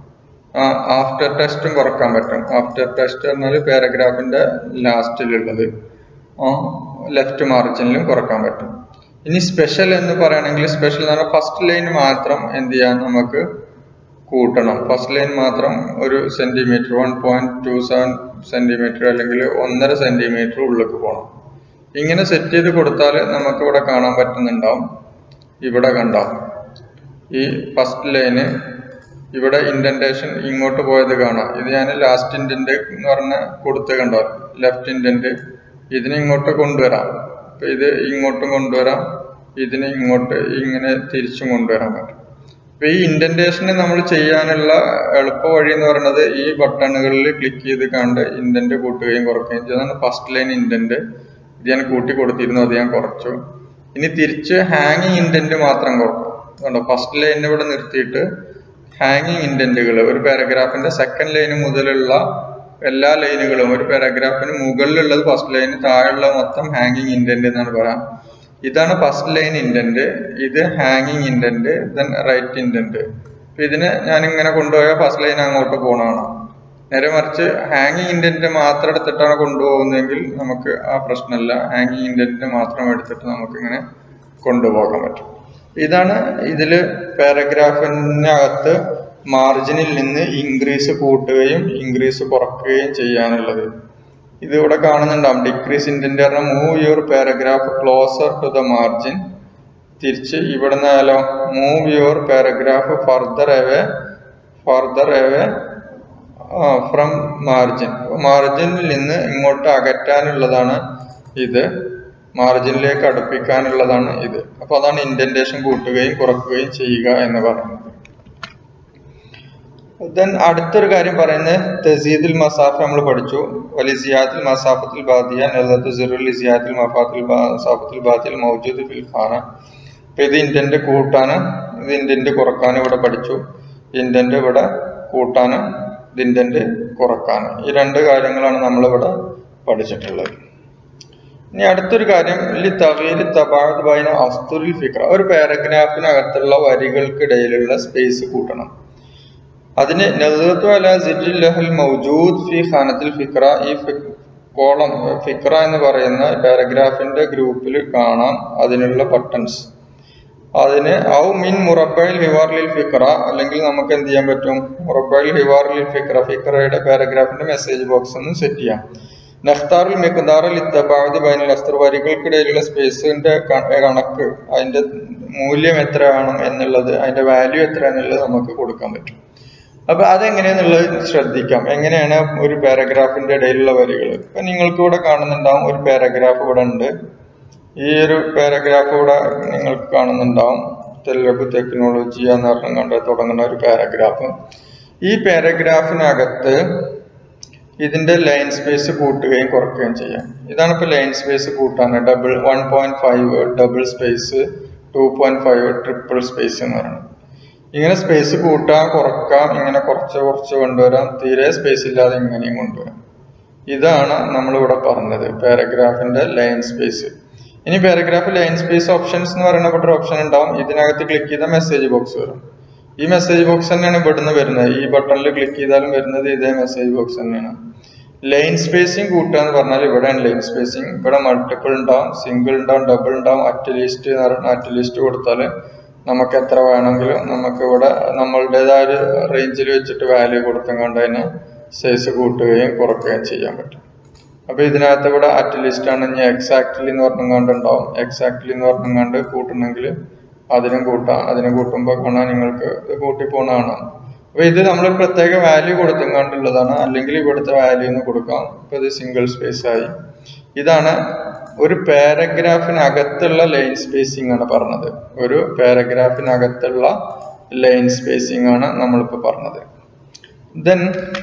ആഫ്റ്റർ ടെസ്റ്റും കുറക്കാൻ പറ്റും ആഫ്റ്റർ ടെസ്റ്റ് എന്നാൽ പാരഗ്രാഫിന്റെ ലാസ്റ്റിലുള്ളത് ലെഫ്റ്റ് മാർജിനിലും കുറക്കാൻ പറ്റും ഇനി സ്പെഷ്യൽ എന്ന് പറയുകയാണെങ്കിൽ സ്പെഷ്യൽ എന്ന് പറഞ്ഞാൽ ഫസ്റ്റ് ലൈൻ മാത്രം എന്ത് ചെയ്യാൻ നമുക്ക് കൂട്ടണം ഫസ്റ്റ് ലൈൻ മാത്രം ഒരു centimetre one point two seven centimetre അല്ലെങ്കിൽ ഒന്നര സെന്റിമീറ്റർ ഉള്ളിലേക്ക് പോകണം ഇങ്ങനെ സെറ്റ് ചെയ്ത് കൊടുത്താൽ നമുക്ക് ഇവിടെ കാണാൻ പറ്റുന്നുണ്ടാവും ഇവിടെ കണ്ടോ ഈ ഫസ്റ്റ് ലൈന് ഇവിടെ ഇൻഡന്റേഷൻ ഇങ്ങോട്ട് പോയത് കാണാം ഇത് ഞാൻ ലാസ്റ്റ് ഇൻഡന്റ് എന്ന് പറഞ്ഞ കൊടുത്ത് കണ്ടോ ലെഫ്റ്റ് ഇൻഡന്റ് ഇതിനെ ഇങ്ങോട്ട് കൊണ്ടുവരാം അപ്പൊ ഇത് ഇങ്ങോട്ടും കൊണ്ടുവരാം ഇതിനെ ഇങ്ങോട്ട് ഇങ്ങനെ തിരിച്ചും കൊണ്ടുവരാൻ പറ്റും അപ്പൊ ഈ ഇൻഡന്റേഷന് നമ്മൾ ചെയ്യാനുള്ള എളുപ്പ വഴി എന്ന് പറയുന്നത് ഈ ബട്ടണുകളിൽ ക്ലിക്ക് ചെയ്ത് കണ്ട് ഇൻഡന്റ് കൂട്ടുകയും കുറയ്ക്കുകയും ചെയ്യുന്നതാണ് ഫസ്റ്റ് ലൈൻ ഇൻഡന്റ് ഇത് ഞാൻ കൂട്ടി കൊടുത്തിരുന്നു അത് ഞാൻ കുറച്ചു ഇനി തിരിച്ച് ഹാങ്ങിങ് ഇൻഡന്റ് മാത്രം കുറക്കും കണ്ടോ ഫസ്റ്റ് ലൈനിന് ഇവിടെ നിർത്തിയിട്ട് ഹാങ്ങിങ് ഇൻഡന്റുകൾ ഒരു പാരഗ്രാഫിന്റെ സെക്കൻഡ് ലൈന് മുതലുള്ള എല്ലാ ലൈനുകളും ഒരു പാരഗ്രാഫിന് മുകളിലുള്ളത് ഫസ്റ്റ് ലൈന് താഴെയുള്ള മൊത്തം ഹാങ്ങിങ് ഇൻഡന്റ് എന്നാണ് പറയാം ഇതാണ് ഫസ്റ്റ് ലൈൻ ഇൻഡന്റ് ഇത് ഹാങ്ങിങ് ഇൻഡന്റ് ദെൻ റൈറ്റ് ഇൻഡന്റ് ഇതിനെ ഞാൻ ഇങ്ങനെ കൊണ്ടുപോയാൽ ഫസ്റ്റ് ലൈൻ അങ്ങോട്ട് പോകണമാണ് നേരെ മറിച്ച് ഹാങ്ങിങ് ഇൻഡന്റ് മാത്രം എടുത്തിട്ടാണ് കൊണ്ടുപോകുന്നതെങ്കിൽ നമുക്ക് ആ പ്രശ്നമല്ല ഹാങ്ങിങ് ഇൻഡന്റ് മാത്രം എടുത്തിട്ട് നമുക്ക് ഇങ്ങനെ കൊണ്ടുപോകാൻ പറ്റും ഇതാണ് ഇതില് പാരഗ്രാഫിനകത്ത് മാർജിനിൽ നിന്ന് ഇൻക്രീസ് കൂട്ടുകയും ഇൻക്രീസ് കുറക്കുകയും ചെയ്യാനുള്ളത് ഇത് ഇവിടെ കാണുന്നുണ്ടാവും ഡിക്രീസ് ഇൻറ്റന്റ് പറഞ്ഞാൽ move your paragraph closer to the margin തിരിച്ച് ഇവിടെ നിന്നായാലോ move your paragraph further away further away from margin മാർജിനിൽ നിന്ന് ഇങ്ങോട്ട് അകറ്റാനുള്ളതാണ് ഇത് മാർജിനിലേക്ക് അടുപ്പിക്കാനുള്ളതാണ് ഇത് അപ്പൊ അതാണ് ഇൻഡന്റേഷൻ കൂട്ടുകയും കുറക്കുകയും ചെയ്യുക എന്ന് പറയുന്നത് ദെൻ അടുത്തൊരു കാര്യം പറയുന്നത് തസീദുൽ മസാഫ് നമ്മൾ പഠിച്ചു വലിസിയാത്തിൽ മസാഫത്തുൽ ബാദിയ നല്ലത്ത് സിറുൽ ഇസിയാത്തിൽ മഫാത്തുൽ മസാഫത്തുൽ ബാദിൽ മൗജൂദ് ഫിൽ ഖാന അപ്പൊ ഇത് ഇന്റന്റ് കൂട്ടാന് ഇത് ഇന്റന്റ് കുറക്കാനും ഇവിടെ പഠിച്ചു ഇന്റന്റ് ഇവിടെ കൂട്ടാന് ഇത് ഇന്റന്റ് കുറക്കാന് ഈ രണ്ട് കാര്യങ്ങളാണ് നമ്മളിവിടെ പഠിച്ചിട്ടുള്ളത് ഇനി അടുത്തൊരു കാര്യം ലി തകീരി തബാദ് ബൈന അസ്തുൽ ഫിക്ര ഒരു പാരഗ്രാഫിനകത്തുള്ള വരികൾക്കിടയിലുള്ള സ്പേസ് കൂട്ടണം അതിന് നദത്തു അല സിജില്ലഹൽ മൗജൂദ് ഫി ഖാനത്തിൽ ഫിക്ര ഈ കോളം ഫിക്ര എന്ന് പറയുന്ന പാരഗ്രാഫിന്റെ ഗ്രൂപ്പിൽ കാണാം അതിനുള്ള ബട്ടൺസ് അതിന് ഔ മിൻ മുറബൈൽ ഹിവാർലിൽ ഫിക്ര അല്ലെങ്കിൽ നമുക്ക് എന്ത് ചെയ്യാൻ പറ്റും മുറബൈൽ ഹിവാർലിൽ ഫിക്ര ഫിക്രയുടെ പാരഗ്രാഫിന്റെ മെസ്സേജ് ബോക്സ് ഒന്ന് സെറ്റ് ചെയ്യാം നഖ്താറുൽ മിഖ്താറുൽ ഇത്തബാദ് ബൈനൽ അസ്തർ വരികൾക്കിടയിലുള്ള സ്പേസിന്റെ കണക്ക് അതിന്റെ മൂല്യം എത്രയാണ് എന്നുള്ളത് അതിന്റെ വാല്യൂ എത്ര എന്നുള്ളത് നമുക്ക് കൊടുക്കാൻ പറ്റും അപ്പൊ അതെങ്ങനെയാന്നുള്ളത് ശ്രദ്ധിക്കാം എങ്ങനെയാണ് ഒരു പാരഗ്രാഫിന്റെ ഇടയിലുള്ള വരികൾ ഇപ്പൊ നിങ്ങൾക്ക് ഇവിടെ കാണുന്നുണ്ടാവും ഒരു പാരഗ്രാഫ് ഇവിടെ ഉണ്ട് ഈ ഒരു പാരഗ്രാഫ് ഇവിടെ നിങ്ങൾക്ക് കാണുന്നുണ്ടാവും തെല്ലബ് ടെക്നോളജി എന്ന് പറഞ്ഞു കണ്ട് തുടങ്ങുന്ന ഒരു പാരഗ്രാഫ് ഈ പാരഗ്രാഫിനകത്ത് ഇതിന്റെ ലൈൻ സ്പേസ് കൂട്ടുകയും കുറയ്ക്കുകയും ചെയ്യാം ഇതാണ് ഇപ്പോൾ ലൈൻ സ്പേസ് കൂട്ടാൻ double one point five double space two point five triple space എന്ന് പറയുന്നത് ഇങ്ങനെ സ്പേസ് കൂട്ടാം കുറക്കാം ഇങ്ങനെ കുറച്ച് കുറച്ച് കൊണ്ടുവരാം തീരെ സ്പേസ് ഇല്ലാതെ ഇങ്ങനെയും കൊണ്ടുവരാം ഇതാണ് നമ്മളിവിടെ പറഞ്ഞത് പാരഗ്രാഫിന്റെ ലൈൻ സ്പേസ് ഇനി പാരഗ്രാഫ് ലൈൻ സ്പേസ് ഓപ്ഷൻസ് എന്ന് പറയുന്ന ഇവിടെ ഒരു ഓപ്ഷൻ ഉണ്ടാവും ഇതിനകത്ത് ക്ലിക്ക് ചെയ്താൽ മെസ്സേജ് ബോക്സ് വരും ഈ മെസ്സേജ് ബോക്സ് തന്നെയാണ് ഇവിടുന്ന് വരുന്നത് ഈ ബട്ടണിൽ ക്ലിക്ക് ചെയ്താലും വരുന്നത് ഇതേ മെസ്സേജ് ബോക്സ് തന്നെയാണ് ലൈൻ സ്പേസിങ് കൂട്ടുക എന്ന് പറഞ്ഞാൽ ഇവിടെയാണ് ലൈൻ സ്പേസിങ് ഇവിടെ മൾട്ടിപ്പിൾ ഉണ്ടാവും സിംഗിൾ ഉണ്ടാവും ഡബിൾ ഉണ്ടാവും അറ്റ് ലിസ്റ്റ് എന്ന് പറഞ്ഞാൽ അറ്റ് ലിസ്റ്റ് കൊടുത്താൽ നമുക്ക് എത്ര വേണമെങ്കിലും നമുക്ക് ഇവിടെ നമ്മളുടേതായ ഒരു റേഞ്ചിൽ വെച്ചിട്ട് വാല്യൂ കൊടുത്തുകൊണ്ട് അതിന് സൈസ് കൂട്ടുകയും കുറയ്ക്കുകയും ചെയ്യാൻ പറ്റും അപ്പൊ ഇതിനകത്ത് ഇവിടെ അറ്റ് ലിസ്റ്റ് ആണ് ഇനി എക്സാക്ട്ലി എന്ന് പറഞ്ഞുകൊണ്ട് ഉണ്ടാവും എക്സാക്ട്ലി എന്ന് പറഞ്ഞുകൊണ്ട് കൂട്ടണമെങ്കിൽ അതിനും കൂട്ടാം അതിന് കൂട്ടുമ്പോൾ കാണാൻ നിങ്ങൾക്ക് ഇത് കൂട്ടി പോണതാണ് അപ്പൊ ഇത് നമ്മൾ പ്രത്യേക വാല്യൂ കൊടുത്തുകൊണ്ടുള്ളതാണ് അല്ലെങ്കിൽ ഇവിടുത്തെ വാല്യൂ എന്ന് കൊടുക്കാം ഇപ്പൊ ഇത് സിംഗിൾ സ്പേസ് ആയി ഇതാണ് ഒരു പാരഗ്രാഫിനകത്തുള്ള ലൈൻ സ്പേസിംഗ് ആണ് പറഞ്ഞത് ഒരു പാരഗ്രാഫിനകത്തുള്ള ലൈൻ സ്പേസിംഗ് ആണ് നമ്മളിപ്പോ പറഞ്ഞത് ദെൻ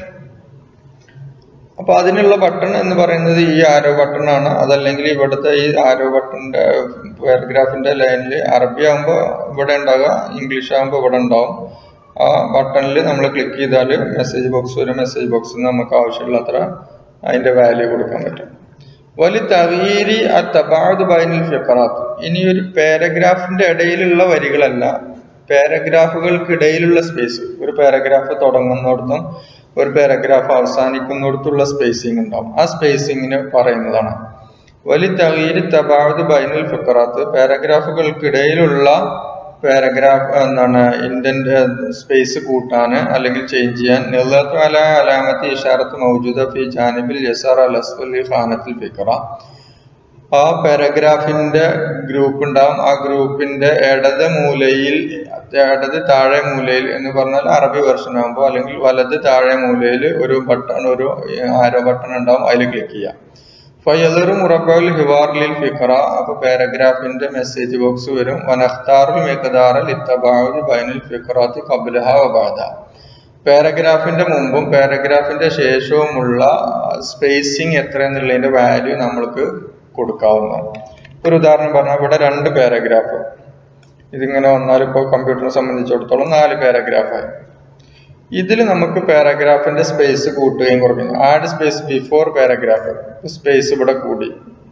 അപ്പൊ അതിനുള്ള ബട്ടൺ എന്ന് പറയുന്നത് ഈ ആരോ ബട്ടൺ ആണ് അതല്ലെങ്കിൽ ഇവിടുത്തെ ഈ ആരോ ബട്ടണിന്റെ പാരഗ്രാഫിന്റെ ലൈനിൽ അറബി ആകുമ്പോൾ ഇവിടെ ഉണ്ടാവുക ഇംഗ്ലീഷ് ആകുമ്പോൾ ഇവിടെ ഉണ്ടാവും ആ ബട്ടണിൽ നമ്മൾ ക്ലിക്ക് ചെയ്താൽ മെസ്സേജ് ബോക്സ് ഒരു മെസ്സേജ് ബോക്സ് നമുക്ക് ആവശ്യമുള്ള അത്ര അതിന്റെ വാല്യൂ കൊടുക്കാൻ പറ്റും വലി തകീരി തബാദ് ബൈനിൽ ഫിഖറാത്ത് ഇനി ഒരു പാരഗ്രാഫിന്റെ ഇടയിലുള്ള വരികളല്ല പാരഗ്രാഫുകൾക്കിടയിലുള്ള സ്പേസ് ഒരു പാരഗ്രാഫ് തുടങ്ങുന്നിടത്തും ഒരു പാരഗ്രാഫ് അവസാനിക്കുന്നിടത്തുള്ള സ്പേസിംഗ് ഉണ്ടാവും ആ സ്പേസിങ്ങിന് പറയുന്നതാണ് വലി തകീരി തബാദ് ബൈനിൽ ഫിഖറാത്ത് പാരഗ്രാഫുകൾക്കിടയിലുള്ള പാരഗ്രാഫ് എന്താണ് ഇന്റന്റ് സ്പേസ് കൂട്ടാൻ അല്ലെങ്കിൽ ചേഞ്ച് ചെയ്യാൻ നിർലത്തു അല അലാമത്തി ഇഷാറത്ത് മൗജൂദ ഫി ജാനിബിൽ യസാർ അൽ അസ്ഫലി ഖാനത്തിൽ ഫിക്ര ആ പാരഗ്രാഫിന്റെ ഗ്രൂപ്പ് ഉണ്ടാവും ആ ഗ്രൂപ്പിന്റെ ഇടത് മൂലയിൽ ഇടത് താഴെ മൂലയിൽ എന്ന് പറഞ്ഞാൽ അറബി വെർഷൻ ആകുമ്പോൾ അല്ലെങ്കിൽ വലത് താഴെ മൂലയിൽ ഒരു ബട്ടൺ ഒരു ആരോ ബട്ടൺ ഉണ്ടാവും അതിൽ ക്ലിക്ക് ചെയ്യാം ഫയലറു മുറബൽ ഹിവാർലിൽ ഫിഖറ അപ്പൊ പാരഗ്രാഫിന്റെ മെസ്സേജ് ബോക്സ് വരും വനഖ്താറുൽ മിഖ്താറൽ ഇത്തബാഉൽ ബൈനുൽ ഫിഖറാത്തി ഖബ്ലഹ വബഅദ പാരഗ്രാഫിന്റെ മുമ്പും പാരഗ്രാഫിന്റെ ശേഷവുമുള്ള സ്പേസിംഗ് എത്ര എന്നുള്ളതിന്റെ വാല്യൂ നമ്മൾക്ക് കൊടുക്കാവുന്നതാണ് ഒരു ഉദാഹരണം പറഞ്ഞാൽ ഇവിടെ രണ്ട് പാരഗ്രാഫ് ഇതിങ്ങനെ വന്നാൽ ഇപ്പോൾ കമ്പ്യൂട്ടറിനെ സംബന്ധിച്ചിടത്തോളം നാല് പാരഗ്രാഫായി ഇതിൽ നമുക്ക് പാരഗ്രാഫിന്റെ സ്പേസ് കൂട്ടുകയും കുറയ്ക്കുകയും add space before paragraph space ഇവിടെ കൂടി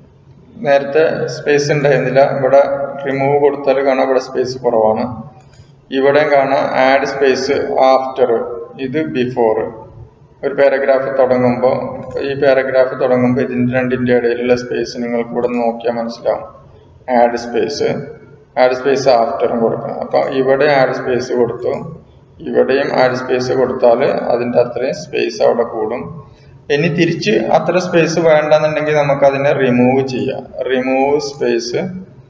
നേരത്തെ സ്പേസ് ഉണ്ടായിരുന്നില്ല ഇവിടെ റിമൂവ് കൊടുത്താൽ കാണാം ഇവിടെ സ്പേസ് കുറവാണ് ഇവിടെയും കാണാം ആഡ് സ്പേസ് ആഫ്റ്റർ ഇത് ബിഫോർ ഒരു പാരഗ്രാഫ് തുടങ്ങുമ്പോൾ ഈ പാരഗ്രാഫ് തുടങ്ങുമ്പോൾ ഇതിന്റെ രണ്ടിന്റെ ഇടയിലുള്ള സ്പേസ് നിങ്ങൾക്ക് ഇവിടെ നോക്കിയാൽ മനസ്സിലാവും ആഡ് സ്പേസ് ആഡ് സ്പേസ് ആഫ്റ്ററും കൊടുക്കണം അപ്പൊ ഇവിടെ ആഡ് സ്പേസ് കൊടുത്തു ഇവിടെയും ആഡ് സ്പേസ് കൊടുത്താൽ അതിൻ്റെ അത്രയും സ്പേസ് അവിടെ കൂടും ഇനി തിരിച്ച് അത്ര സ്പേസ് വേണ്ടെന്നുണ്ടെങ്കിൽ നമുക്ക് അതിനെ റിമൂവ് ചെയ്യാം റിമൂവ് സ്പേസ്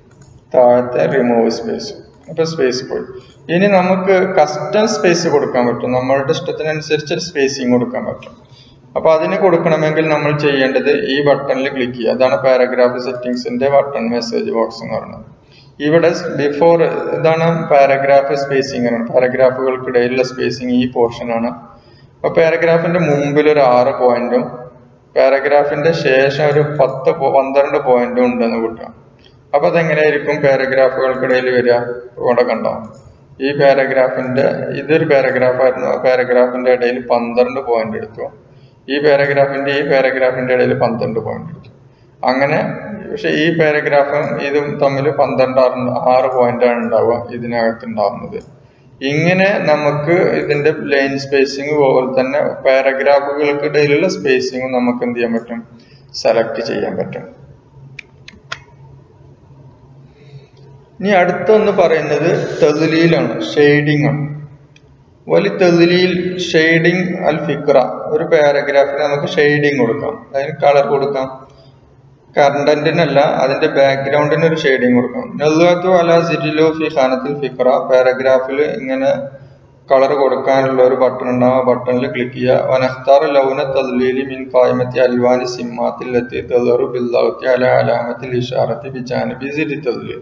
താഴത്തെ റിമൂവ് സ്പേസ് അപ്പൊ സ്പേസ് പോയി ഇനി നമുക്ക് കസ്റ്റം സ്പേസ് കൊടുക്കാൻ പറ്റും നമ്മളുടെ ഇഷ്ടത്തിനനുസരിച്ച് സ്പേസിങ് കൊടുക്കാൻ പറ്റും അപ്പൊ അതിന് കൊടുക്കണമെങ്കിൽ നമ്മൾ ചെയ്യേണ്ടത് ഈ ബട്ടണിൽ ക്ലിക്ക് ചെയ്യുക അതാണ് പാരഗ്രാഫ് സെറ്റിംഗ്സിന്റെ ബട്ടൺ മെസ്സേജ് ബോക്സ് എന്ന് പറയുന്നത് ഇവിടെ ബിഫോർ ഇതാണ് പാരഗ്രാഫ് സ്പേസിംഗ് ആണ് പാരഗ്രാഫുകൾക്കിടയിലുള്ള സ്പേസിംഗ് ഈ പോർഷൻ ആണ് അപ്പൊ പാരഗ്രാഫിന്റെ മുമ്പിൽ ഒരു ആറ് പോയിന്റും പാരഗ്രാഫിന്റെ ശേഷം ഒരു പത്ത് പന്ത്രണ്ട് പോയിന്റും ഉണ്ടെന്ന് കൂട്ടാം അപ്പൊ അതെങ്ങനെയായിരിക്കും പാരഗ്രാഫുകൾക്കിടയിൽ വരിക ഇവിടെ കണ്ടോ ഈ പാരഗ്രാഫിന്റെ ഇതൊരു പാരഗ്രാഫ് ആയിരുന്നു ആ പാരഗ്രാഫിന്റെ ഇടയിൽ പന്ത്രണ്ട് പോയിന്റ് എടുത്തു ഈ പാരഗ്രാഫിന്റെ ഈ പാരഗ്രാഫിന്റെ ഇടയിൽ പന്ത്രണ്ട് പോയിന്റ് എടുത്തു അങ്ങനെ പക്ഷെ ഈ പാരഗ്രാഫും ഇതും തമ്മിൽ പന്ത്രണ്ട് ആറ് പോയിന്റാണ് ഉണ്ടാവുക ഇതിനകത്ത് ഉണ്ടാവുന്നത് ഇങ്ങനെ നമുക്ക് ഇതിന്റെ ലൈൻ സ്പേസിംഗ് പോലെ തന്നെ പാരഗ്രാഫുകൾക്കിടയിലുള്ള സ്പേസിംഗ് നമുക്ക് എന്ത് ചെയ്യാൻ പറ്റും സെലക്ട് ചെയ്യാൻ പറ്റും ഇനി അടുത്തൊന്ന് പറയുന്നത് തെളിയിലാണ് ഷെയ്ഡിംഗ് ആണ് വലി തെളിയിൽ ഷെയ്ഡിംഗ് അൽ ഫിക്ര ഒരു പാരഗ്രാഫിന് നമുക്ക് ഷെയ്ഡിങ് കൊടുക്കാം അതിന് കളർ കൊടുക്കാം കണ്ടന്റിനല്ല അതിന്റെ ബാക്ക്ഗ്രൗണ്ടിന് ഒരു ഷെയ്ഡിങ് കൊടുക്കണം നെല്ലുവത്തു അല സിറ്റിലു ഫി ഖാനത്തിൽ ഫിക്ര പാരഗ്രാഫിൽ ഇങ്ങനെ കളർ കൊടുക്കാനുള്ള ഒരു ബട്ടൺ ഉണ്ടാവും ആ ബട്ടണിൽ ക്ലിക്ക് ചെയ്യുക വനഖ്താർ ലൗന തദ്ലീലി മിൻ കായ്മത്തി അൽവാനി സിമ്മാത്തിൽ എത്തി തെളറു ബില്ലൗത്തി അല അലാമത്തിൽ ഇഷാറത്തി ബിജാനബി സിരി തദ്ലീൽ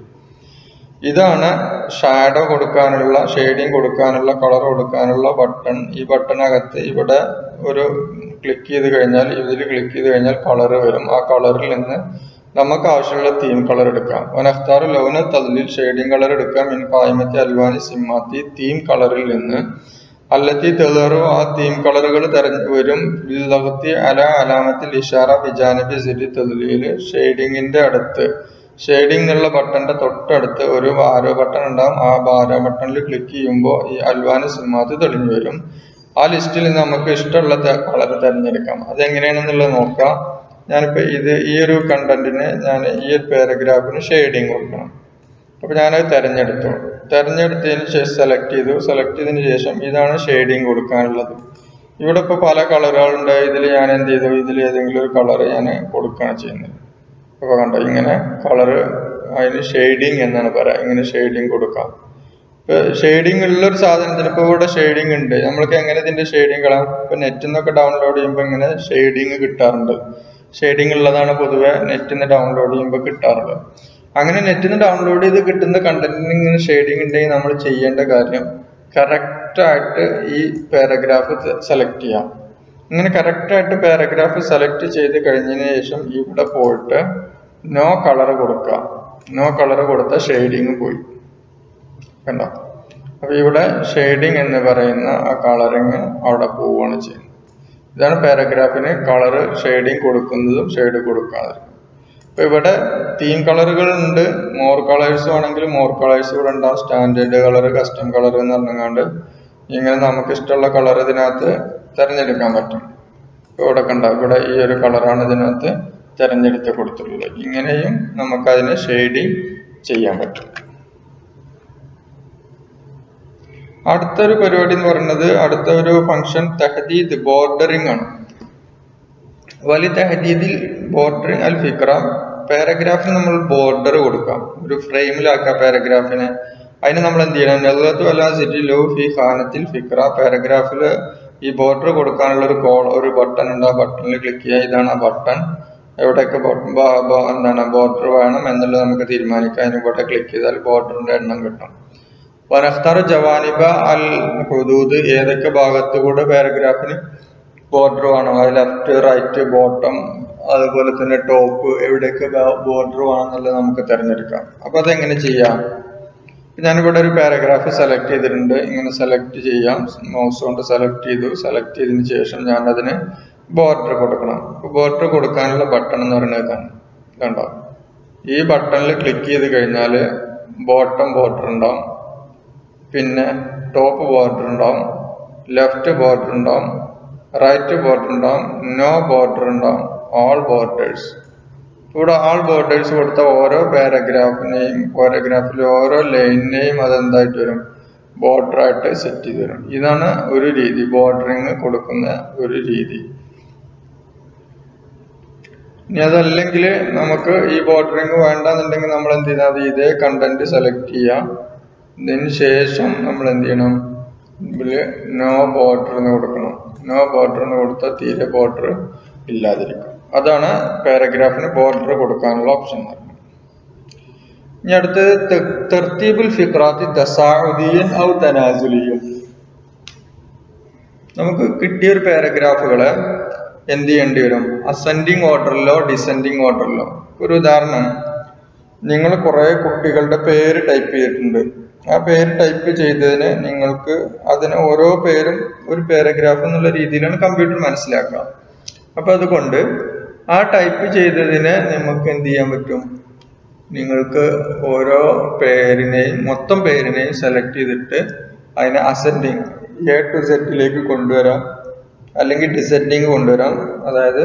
ഇതാണ് ഷാഡോ കൊടുക്കാനുള്ള ഷെയ്ഡിങ് കൊടുക്കാനുള്ള കളർ കൊടുക്കാനുള്ള ബട്ടൺ ഈ ബട്ടണകത്ത് ഇവിടെ ഒരു ക്ലിക്ക് ചെയ്ത് കഴിഞ്ഞാൽ ഇതിൽ ക്ലിക്ക് ചെയ്ത് കഴിഞ്ഞാൽ കളർ വരും ആ കളറിൽ നിന്ന് നമുക്ക് ആവശ്യമുള്ള തീം കളർ എടുക്കാം ഒനഖ്താർ ലോന തദ്ലിൽ ഷെയ്ഡിങ് കളർ എടുക്കാം ഇൻ കായ്മത്തി അൽവാനി സിമ്മാത്തി തീം കളറിൽ നിന്ന് അല്ലത്തി തെളറു ആ തീം കളറുകൾ തെരഞ്ഞു വരും ലഹത്തി അല അലാമത്തിൽ ഇഷാറ ബിജാനബി സിരി തെളിയില് ഷെയ്ഡിങ്ങിന്റെ അടുത്ത് ഷെയ്ഡിംഗ് എന്നുള്ള ബട്ടന്റെ തൊട്ടടുത്ത് ഒരു ബാരോ ബട്ടൺ ഉണ്ടാവും ആ ബാരോ ബട്ടണിൽ ക്ലിക്ക് ചെയ്യുമ്പോൾ ഈ അൽവാന സിമ്മാത്ത് തെളിഞ്ഞു വരും ആ ലിസ്റ്റിൽ നിന്ന് നമുക്ക് ഇഷ്ടമുള്ള കളർ തിരഞ്ഞെടുക്കാം അതെങ്ങനെയാണെന്നുള്ളത് നോക്കാം ഞാനിപ്പോൾ ഇത് ഈ ഒരു കണ്ടന്റിന് ഞാൻ ഈ ഒരു പാരഗ്രാഫിന് ഷെയ്ഡിങ് കൊടുക്കണം അപ്പോൾ ഞാനത് തിരഞ്ഞെടുത്തു തിരഞ്ഞെടുത്തതിന് ശേഷം സെലക്ട് ചെയ്തു സെലക്ട് ചെയ്തതിന് ശേഷം ഇതാണ് ഷെയ്ഡിങ് കൊടുക്കാനുള്ളത് ഇവിടെ ഇപ്പോൾ പല കളറുകളുണ്ട് ഇതിൽ ഞാൻ എന്ത് ചെയ്തു ഇതിൽ ഏതെങ്കിലും ഒരു കളർ ഞാൻ കൊടുക്കുകയാണ് ചെയ്യുന്നത് അപ്പോൾ കണ്ടോ ഇങ്ങനെ കളറ് അതിന് ഷെയ്ഡിങ് എന്നാണ് പറയുക ഇങ്ങനെ ഷെയ്ഡിങ് കൊടുക്കാം ഷെയ്ഡിങ് ഉള്ളൊരു സാധനത്തിന് ഇപ്പോൾ ഇവിടെ ഷെയ്ഡിങ് ഉണ്ട് നമ്മൾക്ക് എങ്ങനെ ഇതിന്റെ ഷെയ്ഡിങ് കളയാം ഇപ്പൊ നെറ്റിൽ നിന്നൊക്കെ ഡൗൺലോഡ് ചെയ്യുമ്പോൾ ഇങ്ങനെ ഷെയ്ഡിങ് കിട്ടാറുണ്ട് ഷെയ്ഡിങ് ഉള്ളതാണ് പൊതുവെ നെറ്റിൽ നിന്ന് ഡൗൺലോഡ് ചെയ്യുമ്പോൾ കിട്ടാറുള്ളത് അങ്ങനെ നെറ്റിൽ നിന്ന് ഡൗൺലോഡ് ചെയ്ത് കിട്ടുന്ന കണ്ടന്റിന് ഇങ്ങനെ ഷെയ്ഡിങ് ഉണ്ടെങ്കിൽ നമ്മൾ ചെയ്യേണ്ട കാര്യം കറക്റ്റ് ആയിട്ട് ഈ പാരഗ്രാഫ് സെലക്ട് ചെയ്യാം ഇങ്ങനെ കറക്റ്റ് ആയിട്ട് പാരഗ്രാഫ് സെലക്ട് ചെയ്ത് കഴിഞ്ഞതിന് ശേഷം ഇവിടെ പോയിട്ട് നോ കളർ കൊടുക്കുക നോ കളർ കൊടുത്ത ഷെയ്ഡിങ് പോയി കണ്ടോ അപ്പൊ ഇവിടെ ഷെയ്ഡിങ് എന്ന് പറയുന്ന ആ കളറിങ് അവിടെ പോവുകയാണ് ചെയ്യുന്നത് ഇതാണ് പാരഗ്രാഫിന് കളർ ഷെയ്ഡിങ് കൊടുക്കുന്നതും ഷെയ്ഡ് കൊടുക്കാതിരിക്കും അപ്പൊ ഇവിടെ തീം കളറുകൾ ഉണ്ട് മോർ കളേഴ്സ് ആണെങ്കിൽ മോർ കളേഴ്സ് ഇവിടെ ഉണ്ടാവും സ്റ്റാൻഡേർഡ് കളർ കസ്റ്റം കളർ എന്ന് പറഞ്ഞുകൊണ്ട് ഇങ്ങനെ നമുക്ക് ഇഷ്ടമുള്ള കളർ ഇതിനകത്ത് തിരഞ്ഞെടുക്കാൻ പറ്റും ഇവിടെ കണ്ട ഇവിടെ ഈ ഒരു കളറാണ് ഇതിനകത്ത് തിരഞ്ഞെടുത്ത് കൊടുത്തിട്ടുള്ളത് ഇങ്ങനെയും നമുക്കതിനെ ഷെയ്ഡിങ് ചെയ്യാൻ പറ്റും അടുത്തൊരു പരിപാടി എന്ന് പറയുന്നത് അടുത്ത ഒരു ഫംഗ്ഷൻ തെഹദീദ് ബോർഡറിംഗ് ആണ് വലി തെഹദീദിൽ ബോർഡറിംഗ് അൽ ഫിക്ര പാരഗ്രാഫിന് നമ്മൾ ബോർഡർ കൊടുക്കാം ഒരു ഫ്രെയിമിലാക്കാം പാരഗ്രാഫിനെ അതിന് നമ്മൾ എന്ത് ചെയ്യണം നെല്ലത്തു അല്ല സിറ്റി ലോ ഫി ഖാനത്തിൽ ഫിക്ര പാരഗ്രാഫിൽ ഈ ബോർഡർ കൊടുക്കാനുള്ള ഒരു കോൾ ഒരു ബട്ടൺ ഉണ്ട് ആ ബട്ടണിൽ ക്ലിക്ക് ചെയ്യുക ഇതാണ് ആ ബട്ടൺ എവിടെയൊക്കെ എന്താണ് ബോർഡർ വേണം എന്നുള്ളത് നമുക്ക് തീരുമാനിക്കാം അതിന് ഇവിടെ ക്ലിക്ക് ചെയ്താൽ ബോർഡറിന്റെ എണ്ണം കിട്ടും വനഖ്താർ ജവാനിബ അൽ ഹുദൂദ് ഏതൊക്കെ ഭാഗത്ത് കൂടെ പാരഗ്രാഫിന് ബോർഡർ വേണം അത് ലെഫ്റ്റ് റൈറ്റ് ബോട്ടം അതുപോലെ തന്നെ ടോപ്പ് എവിടെയൊക്കെ ബോർഡർ വേണമെന്നുള്ളത് നമുക്ക് തിരഞ്ഞെടുക്കാം അപ്പൊ അതെങ്ങനെ ചെയ്യാം ഞാനിവിടെ ഒരു പാരഗ്രാഫ് സെലക്ട് ചെയ്തിട്ടുണ്ട് ഇങ്ങനെ സെലക്ട് ചെയ്യാം മൗസ് കൊണ്ട് സെലക്ട് ചെയ്തു സെലക്ട് ചെയ്തതിന് ശേഷം ഞാൻ അതിന് ബോർഡർ കൊടുക്കണം ബോർഡർ കൊടുക്കാനുള്ള ബട്ടൺ എന്ന് പറയുന്നത് ഇതാണ് കണ്ടോ ഈ ബട്ടണിൽ ക്ലിക്ക് ചെയ്ത് കഴിഞ്ഞാൽ ബോട്ടം ബോർഡർ ഉണ്ടാവും പിന്നെ ടോപ്പ് ബോർഡർ ഉണ്ടാവും ലെഫ്റ്റ് ബോർഡർ ഉണ്ടാവും റൈറ്റ് ബോർഡർ ഉണ്ടാവും നോ ബോർഡർ ഉണ്ടാവും ഓൾ ബോർഡേഴ്സ് ഇവിടെ ആൾ ബോർഡേഴ്സ് കൊടുത്ത ഓരോ പാരഗ്രാഫിനെയും പാരഗ്രാഫിലെ ഓരോ ലൈനിനെയും അതെന്തായിട്ട് വരും ബോർഡറായിട്ട് സെറ്റ് ചെയ്ത് വരും ഇതാണ് ഒരു രീതി ബോർഡറിങ് കൊടുക്കുന്ന ഒരു രീതി ഇനി അതല്ലെങ്കിൽ നമുക്ക് ഈ ബോർഡറിങ് വേണ്ടെന്നുണ്ടെങ്കിൽ നമ്മൾ എന്ത് ചെയ്താൽ മതി ഇതേ കണ്ടന്റ് സെലക്ട് ചെയ്യാം ഇതിന് ശേഷം നമ്മൾ എന്ത് ചെയ്യണം ഇതില് നോ ബോർഡർ എന്ന് കൊടുക്കണം നോ ബോർഡർ എന്ന് കൊടുത്താൽ തീരെ ബോർഡർ ഇല്ലാതിരിക്കും അതാണ് പാരഗ്രാഫിന് ബോർഡർ കൊടുക്കാനുള്ള ഓപ്ഷൻ ഇനി അടുത്തത് തെർത്തീബുൽ ഫിക്രാത്തി തസാഉദിയൻ ഔ തനാസുലിയൻ നമുക്ക് കിട്ടിയ ഒരു പാരഗ്രാഫുകളെ എന്ത് ചെയ്യേണ്ടി വരും അസെൻഡിങ് ഓർഡറിലോ ഡിസെൻഡിങ് ഓർഡറിലോ ഒരു ഉദാഹരണം നിങ്ങൾ കുറെ കുട്ടികളുടെ പേര് ടൈപ്പ് ചെയ്തിട്ടുണ്ട് ആ പേര് ടൈപ്പ് ചെയ്തതിന് നിങ്ങൾക്ക് അതിന് ഓരോ പേരും ഒരു പാരഗ്രാഫ് എന്നുള്ള രീതിയിലാണ് കമ്പ്യൂട്ടർ മനസ്സിലാക്കുക അപ്പൊ അതുകൊണ്ട് ആ ടൈപ്പ് ചെയ്തതിന് നമുക്ക് എന്ത് ചെയ്യാൻ പറ്റും നിങ്ങൾക്ക് ഓരോ പേരിനെയും മൊത്തം പേരിനെയും സെലക്ട് ചെയ്തിട്ട് അതിനെ അസെൻഡിങ് എ ടു സെറ്റിലേക്ക് കൊണ്ടുവരാം അല്ലെങ്കിൽ ഡിസെൻഡിങ് കൊണ്ടുവരാം അതായത്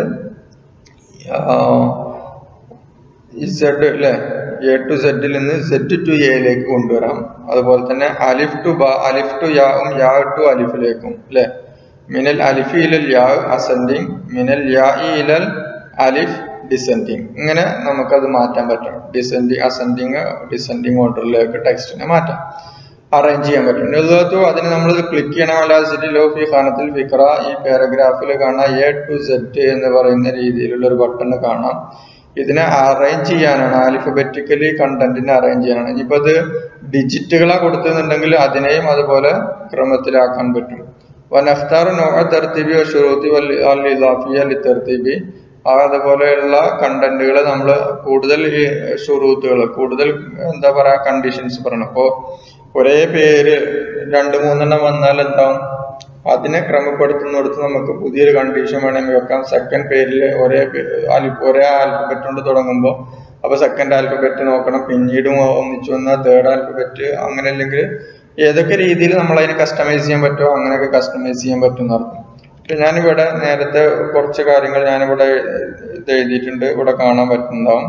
ഇസഡ് അല്ലേ എ ടു സെഡിൽ നിന്ന് സെഡ് ടു എയിലേക്ക് കൊണ്ടുവരാം അതുപോലെ തന്നെ അലിഫ് ടു ബ അലിഫ് ടു യാവും യാ ടു അലിഫിലേക്കും അല്ലേ മിനൽ അലിഫി ഇലൽ യാ അസെൻഡിങ് മിനൽ യാ ഇലൽ അലിഫ് ഡിസെൻഡിങ് ഇങ്ങനെ നമുക്കത് മാറ്റാൻ പറ്റും ഡിസെൻഡിങ് അസെൻഡിങ് ഡിസെൻഡിങ് ഓർഡറിലേക്ക് ടെക്സ്റ്റിനെ മാറ്റാം അറേഞ്ച് ചെയ്യാൻ പറ്റും നെതുവത്തു അതിന് നമ്മൾ ക്ലിക്ക് ചെയ്യണം അല്ലാതെ സിറ്റി ഓഫ് ഈ ഖാനത്തിൽ ഫിക്ര ഈ പാരഗ്രാഫിൽ കാണാം എ ടു സെറ്റ് എന്ന് പറയുന്ന രീതിയിലുള്ള ഒരു ബട്ടൺ കാണാം ഇതിനെ അറേഞ്ച് ചെയ്യാനാണ് ആൽഫബറ്റിക്കലി കണ്ടന്റിനെ അറേഞ്ച് ചെയ്യാനാണ് ഇനിയിപ്പോൾ അത് ഡിജിറ്റുകളാ കൊടുക്കുന്നുണ്ടെങ്കിൽ അതിനെയും അതുപോലെ ക്രമത്തിലാക്കാൻ പറ്റും വനഫ്താർ നോഹ തെർത്തിബി ഷുറൂത്തി അൽ ഇലാഫിയ ലി തെർത്തിബി അതുപോലെയുള്ള കണ്ടന്റുകൾ നമ്മൾ കൂടുതൽ ഈ ഷുറൂത്തുകൾ കൂടുതൽ എന്താ പറയാ കണ്ടീഷൻസ് പറയണം അപ്പോൾ ഒരേ പേര് രണ്ട് മൂന്നെണ്ണം വന്നാൽ എന്താവും അതിനെ ക്രമപ്പെടുത്തുന്നിടത്ത് നമുക്ക് പുതിയൊരു കണ്ടീഷൻ വേണമെങ്കിൽ വെക്കാം സെക്കൻഡ് പേരിൽ ഒരേ ഒരേ ആൽഫബറ്റ് കൊണ്ട് തുടങ്ങുമ്പോൾ അപ്പൊ സെക്കൻഡ് ആൽഫബറ്റ് നോക്കണം പിന്നീടും ഒന്നിച്ചു വന്നാൽ തേർഡ് ആൽഫബറ്റ് അങ്ങനെ അല്ലെങ്കിൽ ഏതൊക്കെ രീതിയിൽ നമ്മൾ അതിനെ കസ്റ്റമൈസ് ചെയ്യാൻ പറ്റുമോ അങ്ങനെയൊക്കെ കസ്റ്റമൈസ് ചെയ്യാൻ പറ്റും എന്നർത്ഥം പക്ഷെ ഞാനിവിടെ നേരത്തെ കുറച്ച് കാര്യങ്ങൾ ഞാനിവിടെ ഇത് എഴുതിയിട്ടുണ്ട് ഇവിടെ കാണാൻ പറ്റുന്നുണ്ടാവും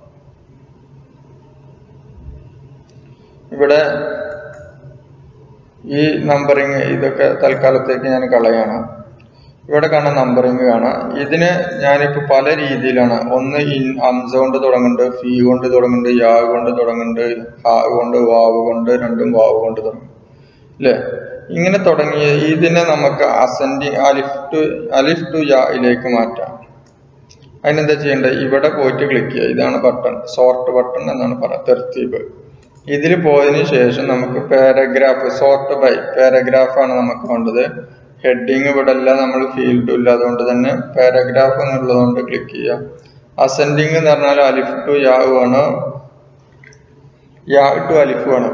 ഇവിടെ ഈ നമ്പറിങ് ഇതൊക്കെ തൽക്കാലത്തേക്ക് ഞാൻ കളയാണ് ഇവിടെ കാണാൻ നമ്പറിങ് കാണാം ഇതിന് ഞാനിപ്പോൾ പല രീതിയിലാണ് ഒന്ന് ഇൻ അംസ കൊണ്ട് തുടങ്ങുന്നുണ്ട് ഫീ കൊണ്ട് തുടങ്ങുന്നുണ്ട് യാ കൊണ്ട് തുടങ്ങുന്നുണ്ട് ഹാ കൊണ്ട് വാവ് കൊണ്ട് രണ്ടും വാവ് കൊണ്ട് തുടങ്ങും അല്ലേ ഇങ്ങനെ തുടങ്ങിയ ഇതിനെ നമുക്ക് അസെൻഡി അലിഫ് ടു അലിഫ് ടു യായിലേക്ക് മാറ്റാം അതിനെന്താ ചെയ്യേണ്ടത് ഇവിടെ പോയിട്ട് ക്ലിക്ക് ചെയ്യുക ഇതാണ് ബട്ടൺ സോർട്ട് ബട്ടൺ എന്നാണ് പറയുക തെർത്തീബ് ഇതിൽ പോയതിനു ശേഷം നമുക്ക് പാരഗ്രാഫ് സോർട്ട് ബൈ പാരഗ്രാഫ് ആണ് നമുക്ക് വേണ്ടത് ഹെഡിങ് ഇവിടെ അല്ല നമ്മൾ ഫീൽഡും ഇല്ല അതുകൊണ്ട് തന്നെ പാരഗ്രാഫ് എന്നുള്ളതുകൊണ്ട് ക്ലിക്ക് ചെയ്യാം അസെൻഡിങ് എന്ന് പറഞ്ഞാൽ അലിഫ് ടു യാവ് ആണ് യാ ടു അലിഫ് ആണ്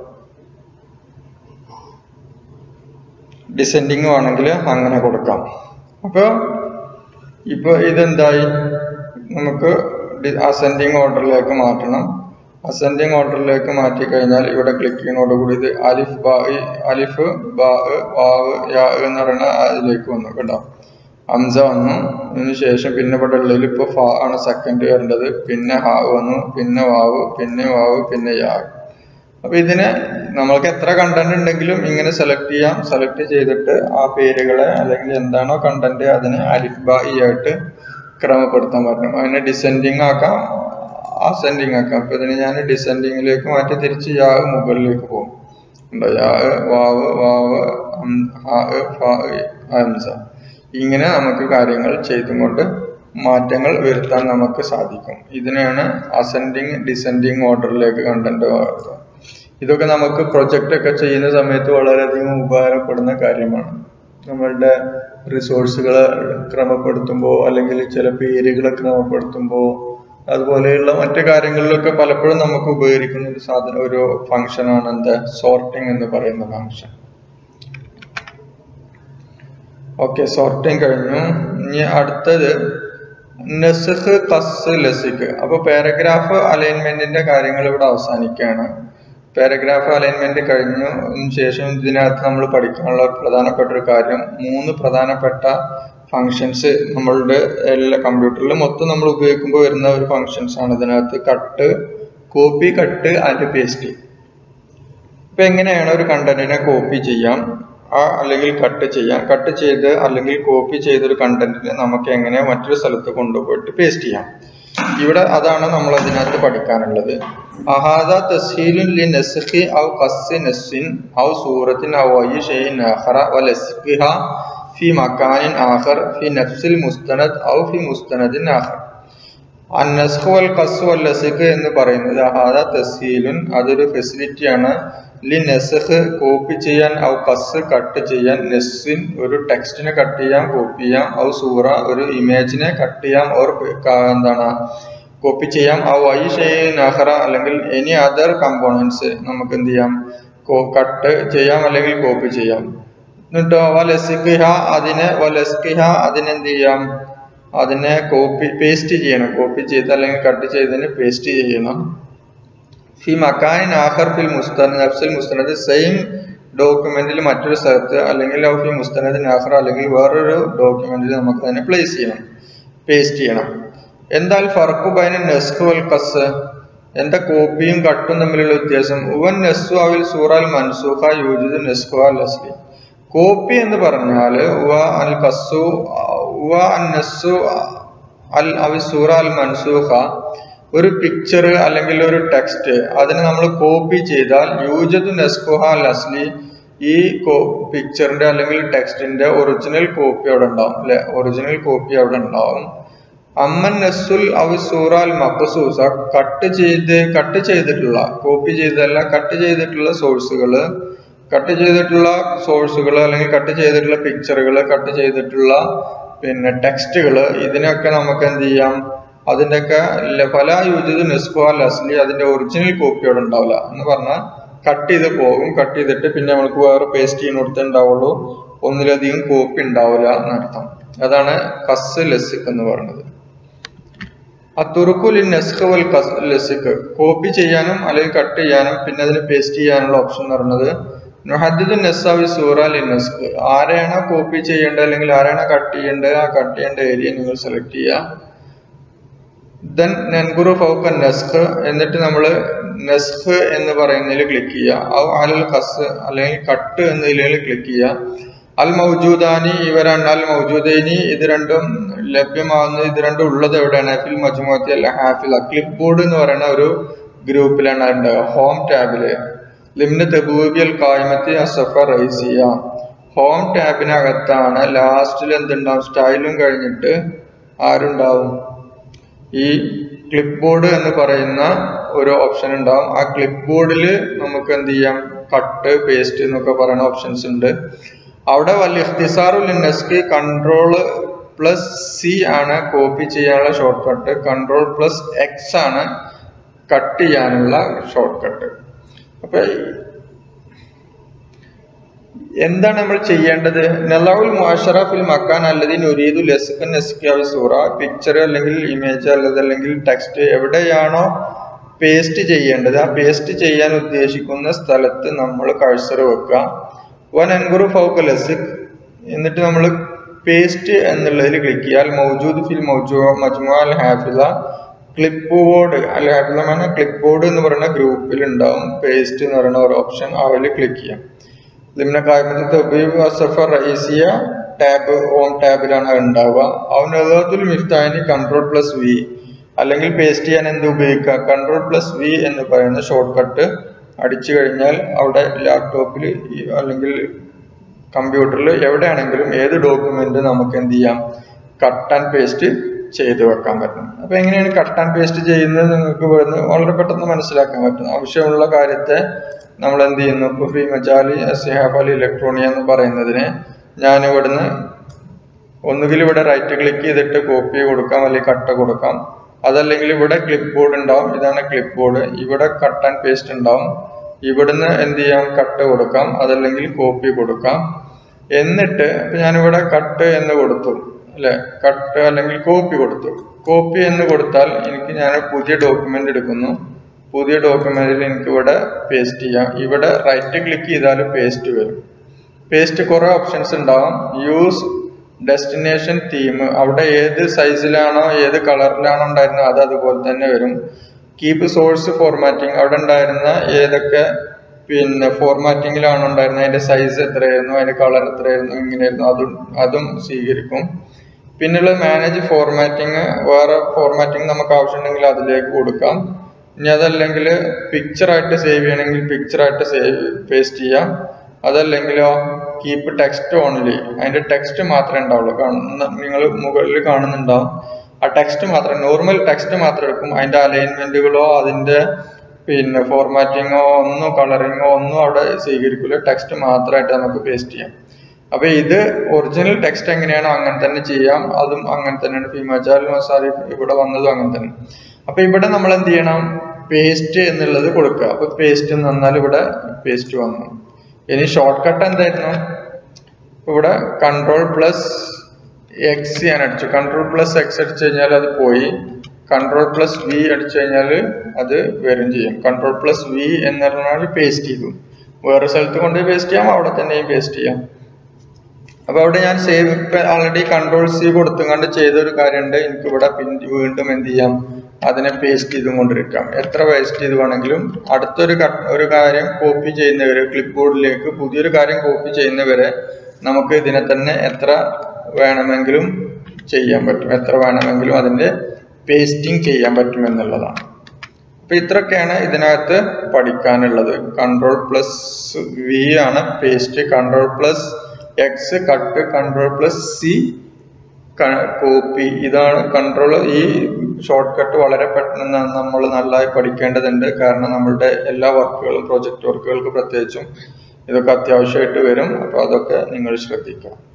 ഡിസെൻഡിങ് ആണെങ്കിൽ അങ്ങനെ കൊടുക്കാം അപ്പോൾ ഇപ്പോൾ ഇതെന്തായി നമുക്ക് അസെൻഡിങ് ഓർഡറിലേക്ക് മാറ്റണം അസെൻഡിങ് ഓർഡറിലേക്ക് മാറ്റി കഴിഞ്ഞാൽ ഇവിടെ ക്ലിക്ക് ചെയ്യുന്നതോടുകൂടി ഇത് അലിഫ് ബാ അലിഫ് ബാ വാവ് യാ എന്ന് പറയുന്ന അതിലേക്ക് വന്നു കേട്ടോ അംസ വന്നു അതിന് ശേഷം പിന്നെ ഇവിടെ ഉള്ളതിൽ ഇപ്പോൾ ഫ ആണ് സെക്കൻഡ് വരേണ്ടത് പിന്നെ ഹാ വന്നു പിന്നെ വാവ് പിന്നെ വാവ് പിന്നെ യാ അപ്പൊ ഇതിന് നമ്മൾക്ക് എത്ര കണ്ടന്റ് ഉണ്ടെങ്കിലും ഇങ്ങനെ സെലക്ട് ചെയ്യാം സെലക്ട് ചെയ്തിട്ട് ആ പേരുകളെ അല്ലെങ്കിൽ എന്താണോ കണ്ടന്റ് അതിനെ അലിഫ് ബായി ആയിട്ട് ക്രമപ്പെടുത്താൻ പറ്റും അതിനെ ഡിസെൻഡിങ് ആക്കാം അസെൻഡിങ് ആക്കാം അപ്പൊ ഇതിന് ഞാൻ ഡിസെൻഡിങ്ങിലേക്ക് മാറ്റി തിരിച്ച് യാ മുകളിലേക്ക് പോകും ഉണ്ടോ യാ വാവ് വാവ് ഹാ ഫാ ഹംസ ഇങ്ങനെ നമുക്ക് കാര്യങ്ങൾ ചെയ്തുകൊണ്ട് മാറ്റങ്ങൾ വരുത്താൻ നമുക്ക് സാധിക്കും ഇതിനെയാണ് അസെൻഡിങ് ഡിസെൻഡിങ് ഓർഡറിലേക്ക് കണ്ടന്റ് വളർത്തുക ഇതൊക്കെ നമുക്ക് പ്രൊജക്റ്റ് ഒക്കെ ചെയ്യുന്ന സമയത്ത് വളരെയധികം ഉപകാരപ്പെടുന്ന കാര്യമാണ് നമ്മളുടെ റിസോഴ്സുകൾ ക്രമപ്പെടുത്തുമ്പോൾ അല്ലെങ്കിൽ ചില പേരുകൾ ക്രമപ്പെടുത്തുമ്പോൾ അതുപോലെയുള്ള മറ്റു കാര്യങ്ങളിലൊക്കെ പലപ്പോഴും നമുക്ക് ഉപകരിക്കുന്ന ഒരു സാധനം ഒരു ഫംഗ്ഷനാണ് എന്താ സോർട്ടിംഗ് എന്ന് പറയുന്ന ഫംഗ്ഷൻ ഓക്കെ സോർട്ടിങ് കഴിഞ്ഞു ഇനി അടുത്തത് നെസഹ് കസ് ലസിക്ക് അപ്പൊ പാരഗ്രാഫ് അലൈൻമെന്റിന്റെ കാര്യങ്ങൾ ഇവിടെ അവസാനിക്കുകയാണ് പാരഗ്രാഫ് അലൈൻമെന്റ് കഴിഞ്ഞു ശേഷം ഇതിനകത്ത് നമ്മൾ പഠിക്കാനുള്ള പ്രധാനപ്പെട്ട ഒരു കാര്യം മൂന്ന് പ്രധാനപ്പെട്ട ഫങ്ഷൻസ് നമ്മളുടെ എല്ലാ കമ്പ്യൂട്ടറിൽ മൊത്തം നമ്മൾ ഉപയോഗിക്കുമ്പോൾ വരുന്ന ഒരു ഫങ്ഷൻസ് ആണ് ഇതിനകത്ത് cut copy cut and paste ഇപ്പൊ എങ്ങനെയാണ് ഒരു കണ്ടന്റിനെ കോപ്പി ചെയ്യാം ആ അല്ലെങ്കിൽ കട്ട് ചെയ്യാം കട്ട് ചെയ്ത് അല്ലെങ്കിൽ കോപ്പി ചെയ്തൊരു കണ്ടന്റിനെ നമുക്ക് എങ്ങനെ മറ്റൊരു സ്ഥലത്ത് കൊണ്ടുപോയിട്ട് പേസ്റ്റ് ചെയ്യാം ഇവിടെ അതാണ് നമ്മൾ അതിനകത്ത് പഠിക്കാനുള്ളത് അഹാദ തസ്ഹീലുൻ ലി നസ്ഖി ഔ ഖസ്സി നസ്സിൻ ഔ സൂറത്തിൻ ഔ അയ്യി ഷൈഇൻ ആഖറ വ ലസ്ഖിഹ ഫി മക്കാനിൻ ആഖർ ഫി നഫ്സിൽ മുസ്തനദ് ഔ ഫി മുസ്തനദിൻ ആഖർ അന്നസ്ഖ് വൽ ഖസ് വൽ ലസ്ഖ് എന്ന് പറയുന്നത് അഹാദ തസ്ഹീലുൻ അതൊരു ഫെസിലിറ്റിയാണ് ലി നെസഹ് കോപ്പി ചെയ്യാൻ ഔ കസ് കട്ട് ചെയ്യാൻ നെസ്സിൻ ഒരു ടെക്സ്റ്റിനെ കട്ട് ചെയ്യാം കോപ്പി ചെയ്യാം ഔ സൂറ ഒരു ഇമേജിനെ കട്ട് ചെയ്യാം ഓർ എന്താണ് കോപ്പി ചെയ്യാം ഔ ഐ നഹറ അല്ലെങ്കിൽ എനി അതർ കമ്പോണൻസ് നമുക്ക് എന്ത് ചെയ്യാം കട്ട് ചെയ്യാം അല്ലെങ്കിൽ കോപ്പി ചെയ്യാം എന്നിട്ടോ വലസ്കിഹ അതിനെ വലസ്കിഹ അതിനെന്ത് ചെയ്യാം അതിനെ കോപ്പി പേസ്റ്റ് ചെയ്യണം കോപ്പി ചെയ്ത് അല്ലെങ്കിൽ കട്ട് ചെയ്തതിന് പേസ്റ്റ് ചെയ്യണം ഫി മക്കാനിൻ ആഖർ ഫിൽ മുസ്തനദ് നഫ്സിൽ മുസ്തനദ് സെയിം ഡോക്യുമെന്റിൽ മറ്റൊരു സ്ഥലത്ത് അല്ലെങ്കിൽ ഫി മുസ്തനദിൻ ആഖർ അല്ലെങ്കിൽ വേറൊരു ഡോക്യുമെന്റിൽ നമുക്ക് അതിനെ പ്ലേസ് ചെയ്യണം പേസ്റ്റ് ചെയ്യണം എന്താൽ ഫർഖു ബൈന നെസ്ഖു വൽ കസ് എന്താ കോപ്പിയും കട്ടും തമ്മിലുള്ള വ്യത്യാസം ഉവൻ നെസ്സു അവിൽ സൂറാൽ മൻസൂഖ യൂജിദ് നെസ്ഖു അൽ അസ്ലി കോപ്പി എന്ന് പറഞ്ഞാൽ ഉവ അൽ കസ്സു ഉവ അൻ നെസ്സു അൽ അവിൽ സൂറ അൽ മൻസൂഖ ഒരു പിക്ചർ അല്ലെങ്കിൽ ഒരു ടെക്സ്റ്റ് അതിനെ നമ്മൾ കോപ്പി ചെയ്താൽ യൂജതു നെസ്കുഹ ലസ്ലി ഈ പിക്ചറിന്റെ അല്ലെങ്കിൽ ടെക്സ്റ്റിന്റെ ഒറിജിനൽ കോപ്പി അവിടെ ഉണ്ടാവും അല്ലെ ഒറിജിനൽ കോപ്പി അവിടെ ഉണ്ടാവും അമ്മൻ നെസുൽ അവ സൂറാൽ മഖസൂസ കട്ട് ചെയ്ത് കട്ട് ചെയ്തിട്ടുള്ള കോപ്പി ചെയ്തല്ല കട്ട് ചെയ്തിട്ടുള്ള സോഴ്സുകൾ കട്ട് ചെയ്തിട്ടുള്ള സോഴ്സുകൾ അല്ലെങ്കിൽ കട്ട് ചെയ്തിട്ടുള്ള പിക്ചറുകൾ കട്ട് ചെയ്തിട്ടുള്ള പിന്നെ ടെക്സ്റ്റുകൾ ഇതിനൊക്കെ നമുക്ക് എന്ത് ചെയ്യാം അതിൻ്റെയൊക്കെ പല യൂജിത് നെസ്കോ ലസ്ലി അതിന്റെ ഒറിജിനൽ കോപ്പി അവിടെ ഉണ്ടാവില്ല എന്ന് പറഞ്ഞാൽ കട്ട് ചെയ്ത് പോകും കട്ട് ചെയ്തിട്ട് പിന്നെ നമുക്ക് വേറെ പേസ്റ്റ് ചെയ്യുന്നിടത്ത് ഉണ്ടാവുള്ളൂ ഒന്നിലധികം കോപ്പി ഉണ്ടാവില്ല എന്നർത്ഥം അതാണ് കസ് ലസിക് എന്ന് പറയുന്നത് അത്തുറുക്കുൽ നെസ്ക് വൽ കസ് ലസിക് കോപ്പി ചെയ്യാനും അല്ലെങ്കിൽ കട്ട് ചെയ്യാനും പിന്നെ അതിന് പേസ്റ്റ് ചെയ്യാനുള്ള ഓപ്ഷൻ എന്ന് പറയുന്നത് നുഹദ്ദു നെസ്സാവി സൂറ ലിനസ്ക് ആരെയാണോ കോപ്പി ചെയ്യേണ്ടത് അല്ലെങ്കിൽ ആരെയാണോ കട്ട് ചെയ്യേണ്ടത് ആ കട്ട് ചെയ്യേണ്ട ഏരിയ നിങ്ങൾ സെലക്ട് ചെയ്യുക ദെൻ നെൻഗുറു ഫൗക്ക നെസ്ക് എന്നിട്ട് നമ്മൾ നെസ്ക് എന്ന് പറയുന്നതിൽ ക്ലിക്ക് ചെയ്യുക അൽ കസ് അല്ലെങ്കിൽ കട്ട് എന്നതിൽ ക്ലിക്ക് ചെയ്യുക അൽ മൗജൂദാനി ഇവ രണ്ട് അൽ മൗജൂദൈനി ഇത് രണ്ടും ലഭ്യമാകുന്നത് ഇത് രണ്ടും ഉള്ളത് എവിടെയാണ് ഫിൽ മജ്മുഅത്തി അല്ല ഹാഫില ക്ലിപ്പ് ബോർഡ് എന്ന് പറയുന്ന ഒരു ഗ്രൂപ്പിലാണ് ഉണ്ടാവുക ഹോം ടാബില് ലിമിന് തെബൂബിയൽ കായ്മത്തി അസഫ റൈസിയ ഹോം ടാബിനകത്താണ് ലാസ്റ്റിൽ എന്തുണ്ടാവും സ്റ്റൈലും കഴിഞ്ഞിട്ട് ആരുണ്ടാവും ഈ ക്ലിപ്പ് ബോർഡ് എന്ന് പറയുന്ന ഒരു ഓപ്ഷൻ ഉണ്ടാവും ആ ക്ലിപ്പ് ബോർഡിൽ നമുക്ക് എന്ത് ചെയ്യാം കട്ട് പേസ്റ്റ് എന്നൊക്കെ പറയുന്ന ഓപ്ഷൻസ് ഉണ്ട് അവിടെ വലിയ ഇഖ്തിസാറുൽ നെസ്ക് കൺട്രോൾ പ്ലസ് സി ആണ് കോപ്പി ചെയ്യാനുള്ള shortcut control plus X ആണ് കട്ട് ചെയ്യാനുള്ള ഷോർട്ട് കട്ട് അപ്പൊ എന്താണ് നമ്മൾ ചെയ്യേണ്ടത് നലാവുൽ മുഅഷറഫിൽ മക്കാൻ അല്ലതി നുരീദു ലെസ്കൻ നെസ്കിയാവി സൂറ പിക്ചർ അല്ലെങ്കിൽ ഇമേജ് അല്ലത് അല്ലെങ്കിൽ ടെക്സ്റ്റ് എവിടെയാണോ പേസ്റ്റ് ചെയ്യേണ്ടത് ആ പേസ്റ്റ് ചെയ്യാൻ ഉദ്ദേശിക്കുന്ന സ്ഥലത്ത് നമ്മൾ കഴ്സർ വെക്കുക വൻ അൻഗുറു ഫൗക്ക് ലെസിക് എന്നിട്ട് നമ്മൾ പേസ്റ്റ് എന്നുള്ളതിൽ ക്ലിക്ക് ചെയ്യാൽ മൗജൂദ് ഫിൽ മൗജൂ മജ്മു അൽ ഹാഫില ക്ലിപ്പ് ബോർഡ് അൽ ഹാഫില മാന ക്ലിപ്പ് ബോർഡ് എന്ന് പറയുന്ന ഗ്രൂപ്പിൽ ഉണ്ടാവും പേസ്റ്റ് എന്ന് പറയുന്ന ഒരു ഓപ്ഷൻ അവയിൽ ക്ലിക്ക് ചെയ്യാം ലിമിന കായ്മത്ത് തബീബ് അസഫർ റൈസിയ ടാബ് ഹോം ടാബിലാണ് ഉണ്ടാവുക അവനതുൽ മിഫ്താനി കൺട്രോൾ പ്ലസ് വി അല്ലെങ്കിൽ പേസ്റ്റ് ചെയ്യാൻ എന്ത് ഉപയോഗിക്കുക കൺട്രോൾ പ്ലസ് വി എന്ന് പറയുന്ന ഷോർട്ട് കട്ട് അടിച്ചു കഴിഞ്ഞാൽ അവിടെ ലാപ്ടോപ്പിൽ അല്ലെങ്കിൽ കമ്പ്യൂട്ടറിൽ എവിടെയാണെങ്കിലും ഏത് ഡോക്യുമെന്റ് നമുക്ക് എന്ത് ചെയ്യാം കട്ട് ആൻഡ് പേസ്റ്റ് ചെയ്ത് വെക്കാൻ പറ്റും അപ്പൊ എങ്ങനെയാണ് കട്ട് ആൻഡ് പേസ്റ്റ് ചെയ്യുന്നത് നിങ്ങൾക്ക് ഇവിടുന്ന് വളരെ പെട്ടെന്ന് മനസ്സിലാക്കാൻ പറ്റും ആവശ്യമുള്ള കാര്യത്തെ നമ്മൾ എന്ത് ചെയ്യുന്നു ഇപ്പൊ ഫി മജാലി സിഹാബ് അലി ഇലക്ട്രോണിയ എന്ന് പറയുന്നതിന് ഞാൻ ഇവിടുന്ന് ഒന്നുകിൽ ഇവിടെ റൈറ്റ് ക്ലിക്ക് ചെയ്തിട്ട് കോപ്പി കൊടുക്കാം അല്ലെങ്കിൽ കട്ട് കൊടുക്കാം അതല്ലെങ്കിൽ ഇവിടെ ക്ലിപ്പ് ബോർഡ് ഉണ്ടാവും ഇതാണ് ക്ലിപ്പ് ബോർഡ് ഇവിടെ കട്ട് ആൻഡ് പേസ്റ്റ് ഉണ്ടാവും ഇവിടുന്ന് എന്ത് ചെയ്യാം കട്ട് കൊടുക്കാം അതല്ലെങ്കിൽ കോപ്പി കൊടുക്കാം എന്നിട്ട് ഇപ്പൊ ഞാനിവിടെ കട്ട് എന്ന് കൊടുത്തു അല്ലെ കട്ട് അല്ലെങ്കിൽ കോപ്പി കൊടുത്തു കോപ്പി എന്ന് കൊടുത്താൽ എനിക്ക് ഞാൻ പുതിയ ഡോക്യുമെന്റ് എടുക്കുന്നു പുതിയ ഡോക്യുമെന്റിൽ എനിക്ക് ഇവിടെ പേസ്റ്റ് ചെയ്യാം ഇവിടെ റൈറ്റ് ക്ലിക്ക് ചെയ്താൽ പേസ്റ്റ് വരും പേസ്റ്റ് കുറെ ഓപ്ഷൻസ് ഉണ്ടാവും യൂസ് ഡെസ്റ്റിനേഷൻ തീം അവിടെ ഏത് സൈസിലാണോ ഏത് കളറിലാണോ ഉണ്ടായിരുന്നത് അത് അതുപോലെ തന്നെ വരും കീപ്പ് സോഴ്സ് ഫോർമാറ്റിംഗ് അവിടെ ഉണ്ടായിരുന്ന ഏതൊക്കെ പിന്നെ ഫോർമാറ്റിങ്ങിലാണ് ഉണ്ടായിരുന്നത് അതിന്റെ സൈസ് എത്രയായിരുന്നു അതിന്റെ കളർ എത്രയായിരുന്നു ഇങ്ങനെയായിരുന്നു അതും അതും സ്വീകരിക്കും പിന്നെയുള്ള മാനേജ് ഫോർമാറ്റിംഗ് വേറെ ഫോർമാറ്റിംഗ് നമുക്ക് ആവശ്യമുണ്ടെങ്കിൽ അതിലേക്ക് കൊടുക്കാം ഇനി അതല്ലെങ്കിൽ പിക്ചറായിട്ട് സേവ് ചെയ്യണമെങ്കിൽ പിക്ചറായിട്ട് സേവ് പേസ്റ്റ് ചെയ്യാം അതല്ലെങ്കിലോ കീപ്പ് ടെക്സ്റ്റ് ഓൺലി അതിന്റെ ടെക്സ്റ്റ് മാത്രമേ ഉണ്ടാവുള്ളൂ കാണുന്ന നിങ്ങൾ മുകളിൽ കാണുന്നുണ്ടാവും ആ ടെക്സ്റ്റ് മാത്രം നോർമൽ ടെക്സ്റ്റ് മാത്രം എടുക്കും അതിന്റെ അലൈൻമെന്റുകളോ അതിന്റെ പിന്നെ ഫോർമാറ്റിങ്ങോ ഒന്നും കളറിങ്ങോ ഒന്നും അവിടെ സ്വീകരിക്കില്ല ടെക്സ്റ്റ് മാത്രമായിട്ട് നമുക്ക് പേസ്റ്റ് ചെയ്യാം അപ്പൊ ഇത് ഒറിജിനൽ ടെക്സ്റ്റ് എങ്ങനെയാണോ അങ്ങനെ തന്നെ ചെയ്യാം അതും അങ്ങനെ തന്നെയാണ് ഫിമജാൽ മസാരി ഇവിടെ വന്നതും അങ്ങനെ തന്നെ അപ്പൊ ഇവിടെ നമ്മൾ എന്ത് ചെയ്യണം പേസ്റ്റ് എന്നുള്ളത് കൊടുക്കുക അപ്പൊ പേസ്റ്റ് എന്ന് വന്നാൽ ഇവിടെ പേസ്റ്റ് വന്നു ഇനി ഷോർട്ട് കട്ട് എന്തായിരുന്നു ഇവിടെ കൺട്രോൾ പ്ലസ് എക്സ് ഞാൻ അടിച്ചു കൺട്രോൾ പ്ലസ് എക്സ് അടിച്ചു കഴിഞ്ഞാൽ അത് പോയി കൺട്രോൾ പ്ലസ് വി അടിച്ചു കഴിഞ്ഞാൽ അത് വരും ചെയ്യും കൺട്രോൾ പ്ലസ് വി എന്ന് പറഞ്ഞാൽ പേസ്റ്റ് ചെയ്തു വേറെ സ്ഥലത്ത് കൊണ്ട് പേസ്റ്റ് ചെയ്യാം അവിടെ തന്നെയും പേസ്റ്റ് ചെയ്യാം അപ്പൊ അവിടെ ഞാൻ സേവ് ആൾറെഡി കൺട്രോൾ സി കൊടുത്തുകൊണ്ട് ചെയ്ത ഒരു കാര്യമുണ്ട് എനിക്ക് ഇവിടെ വീണ്ടും എന്ത് ചെയ്യാം അതിനെ പേസ്റ്റ് ചെയ്തും കൊണ്ടിരിക്കാം എത്ര പേസ്റ്റ് ചെയ്ത് വേണമെങ്കിലും അടുത്തൊരു ഒരു കാര്യം കോപ്പി ചെയ്യുന്നവരെ ക്ലിപ്പ് ബോർഡിലേക്ക് പുതിയൊരു കാര്യം കോപ്പി ചെയ്യുന്നവരെ നമുക്ക് ഇതിനെ തന്നെ എത്ര വേണമെങ്കിലും ചെയ്യാൻ പറ്റും എത്ര വേണമെങ്കിലും അതിന്റെ പേസ്റ്റിംഗ് ചെയ്യാൻ പറ്റുമെന്നുള്ളതാണ് അപ്പൊ ഇത്രയൊക്കെയാണ് ഇതിനകത്ത് പഠിക്കാനുള്ളത് കൺട്രോൾ പ്ലസ് വി ആണ് paste control plus X cut control plus C copy ഇതാണ് കൺട്രോൾ ഈ ഷോർട്ട് കട്ട് വളരെ പെട്ടെന്ന് നമ്മൾ നന്നായി പഠിക്കേണ്ടതുണ്ട് കാരണം നമ്മളുടെ എല്ലാ വർക്കുകളും പ്രോജക്റ്റ് വർക്കുകൾക്ക് പ്രത്യേകിച്ചും ഇതൊക്കെ അത്യാവശ്യമായിട്ട് വരും അപ്പോൾ അതൊക്കെ നിങ്ങൾ ശ്രദ്ധിക്കുക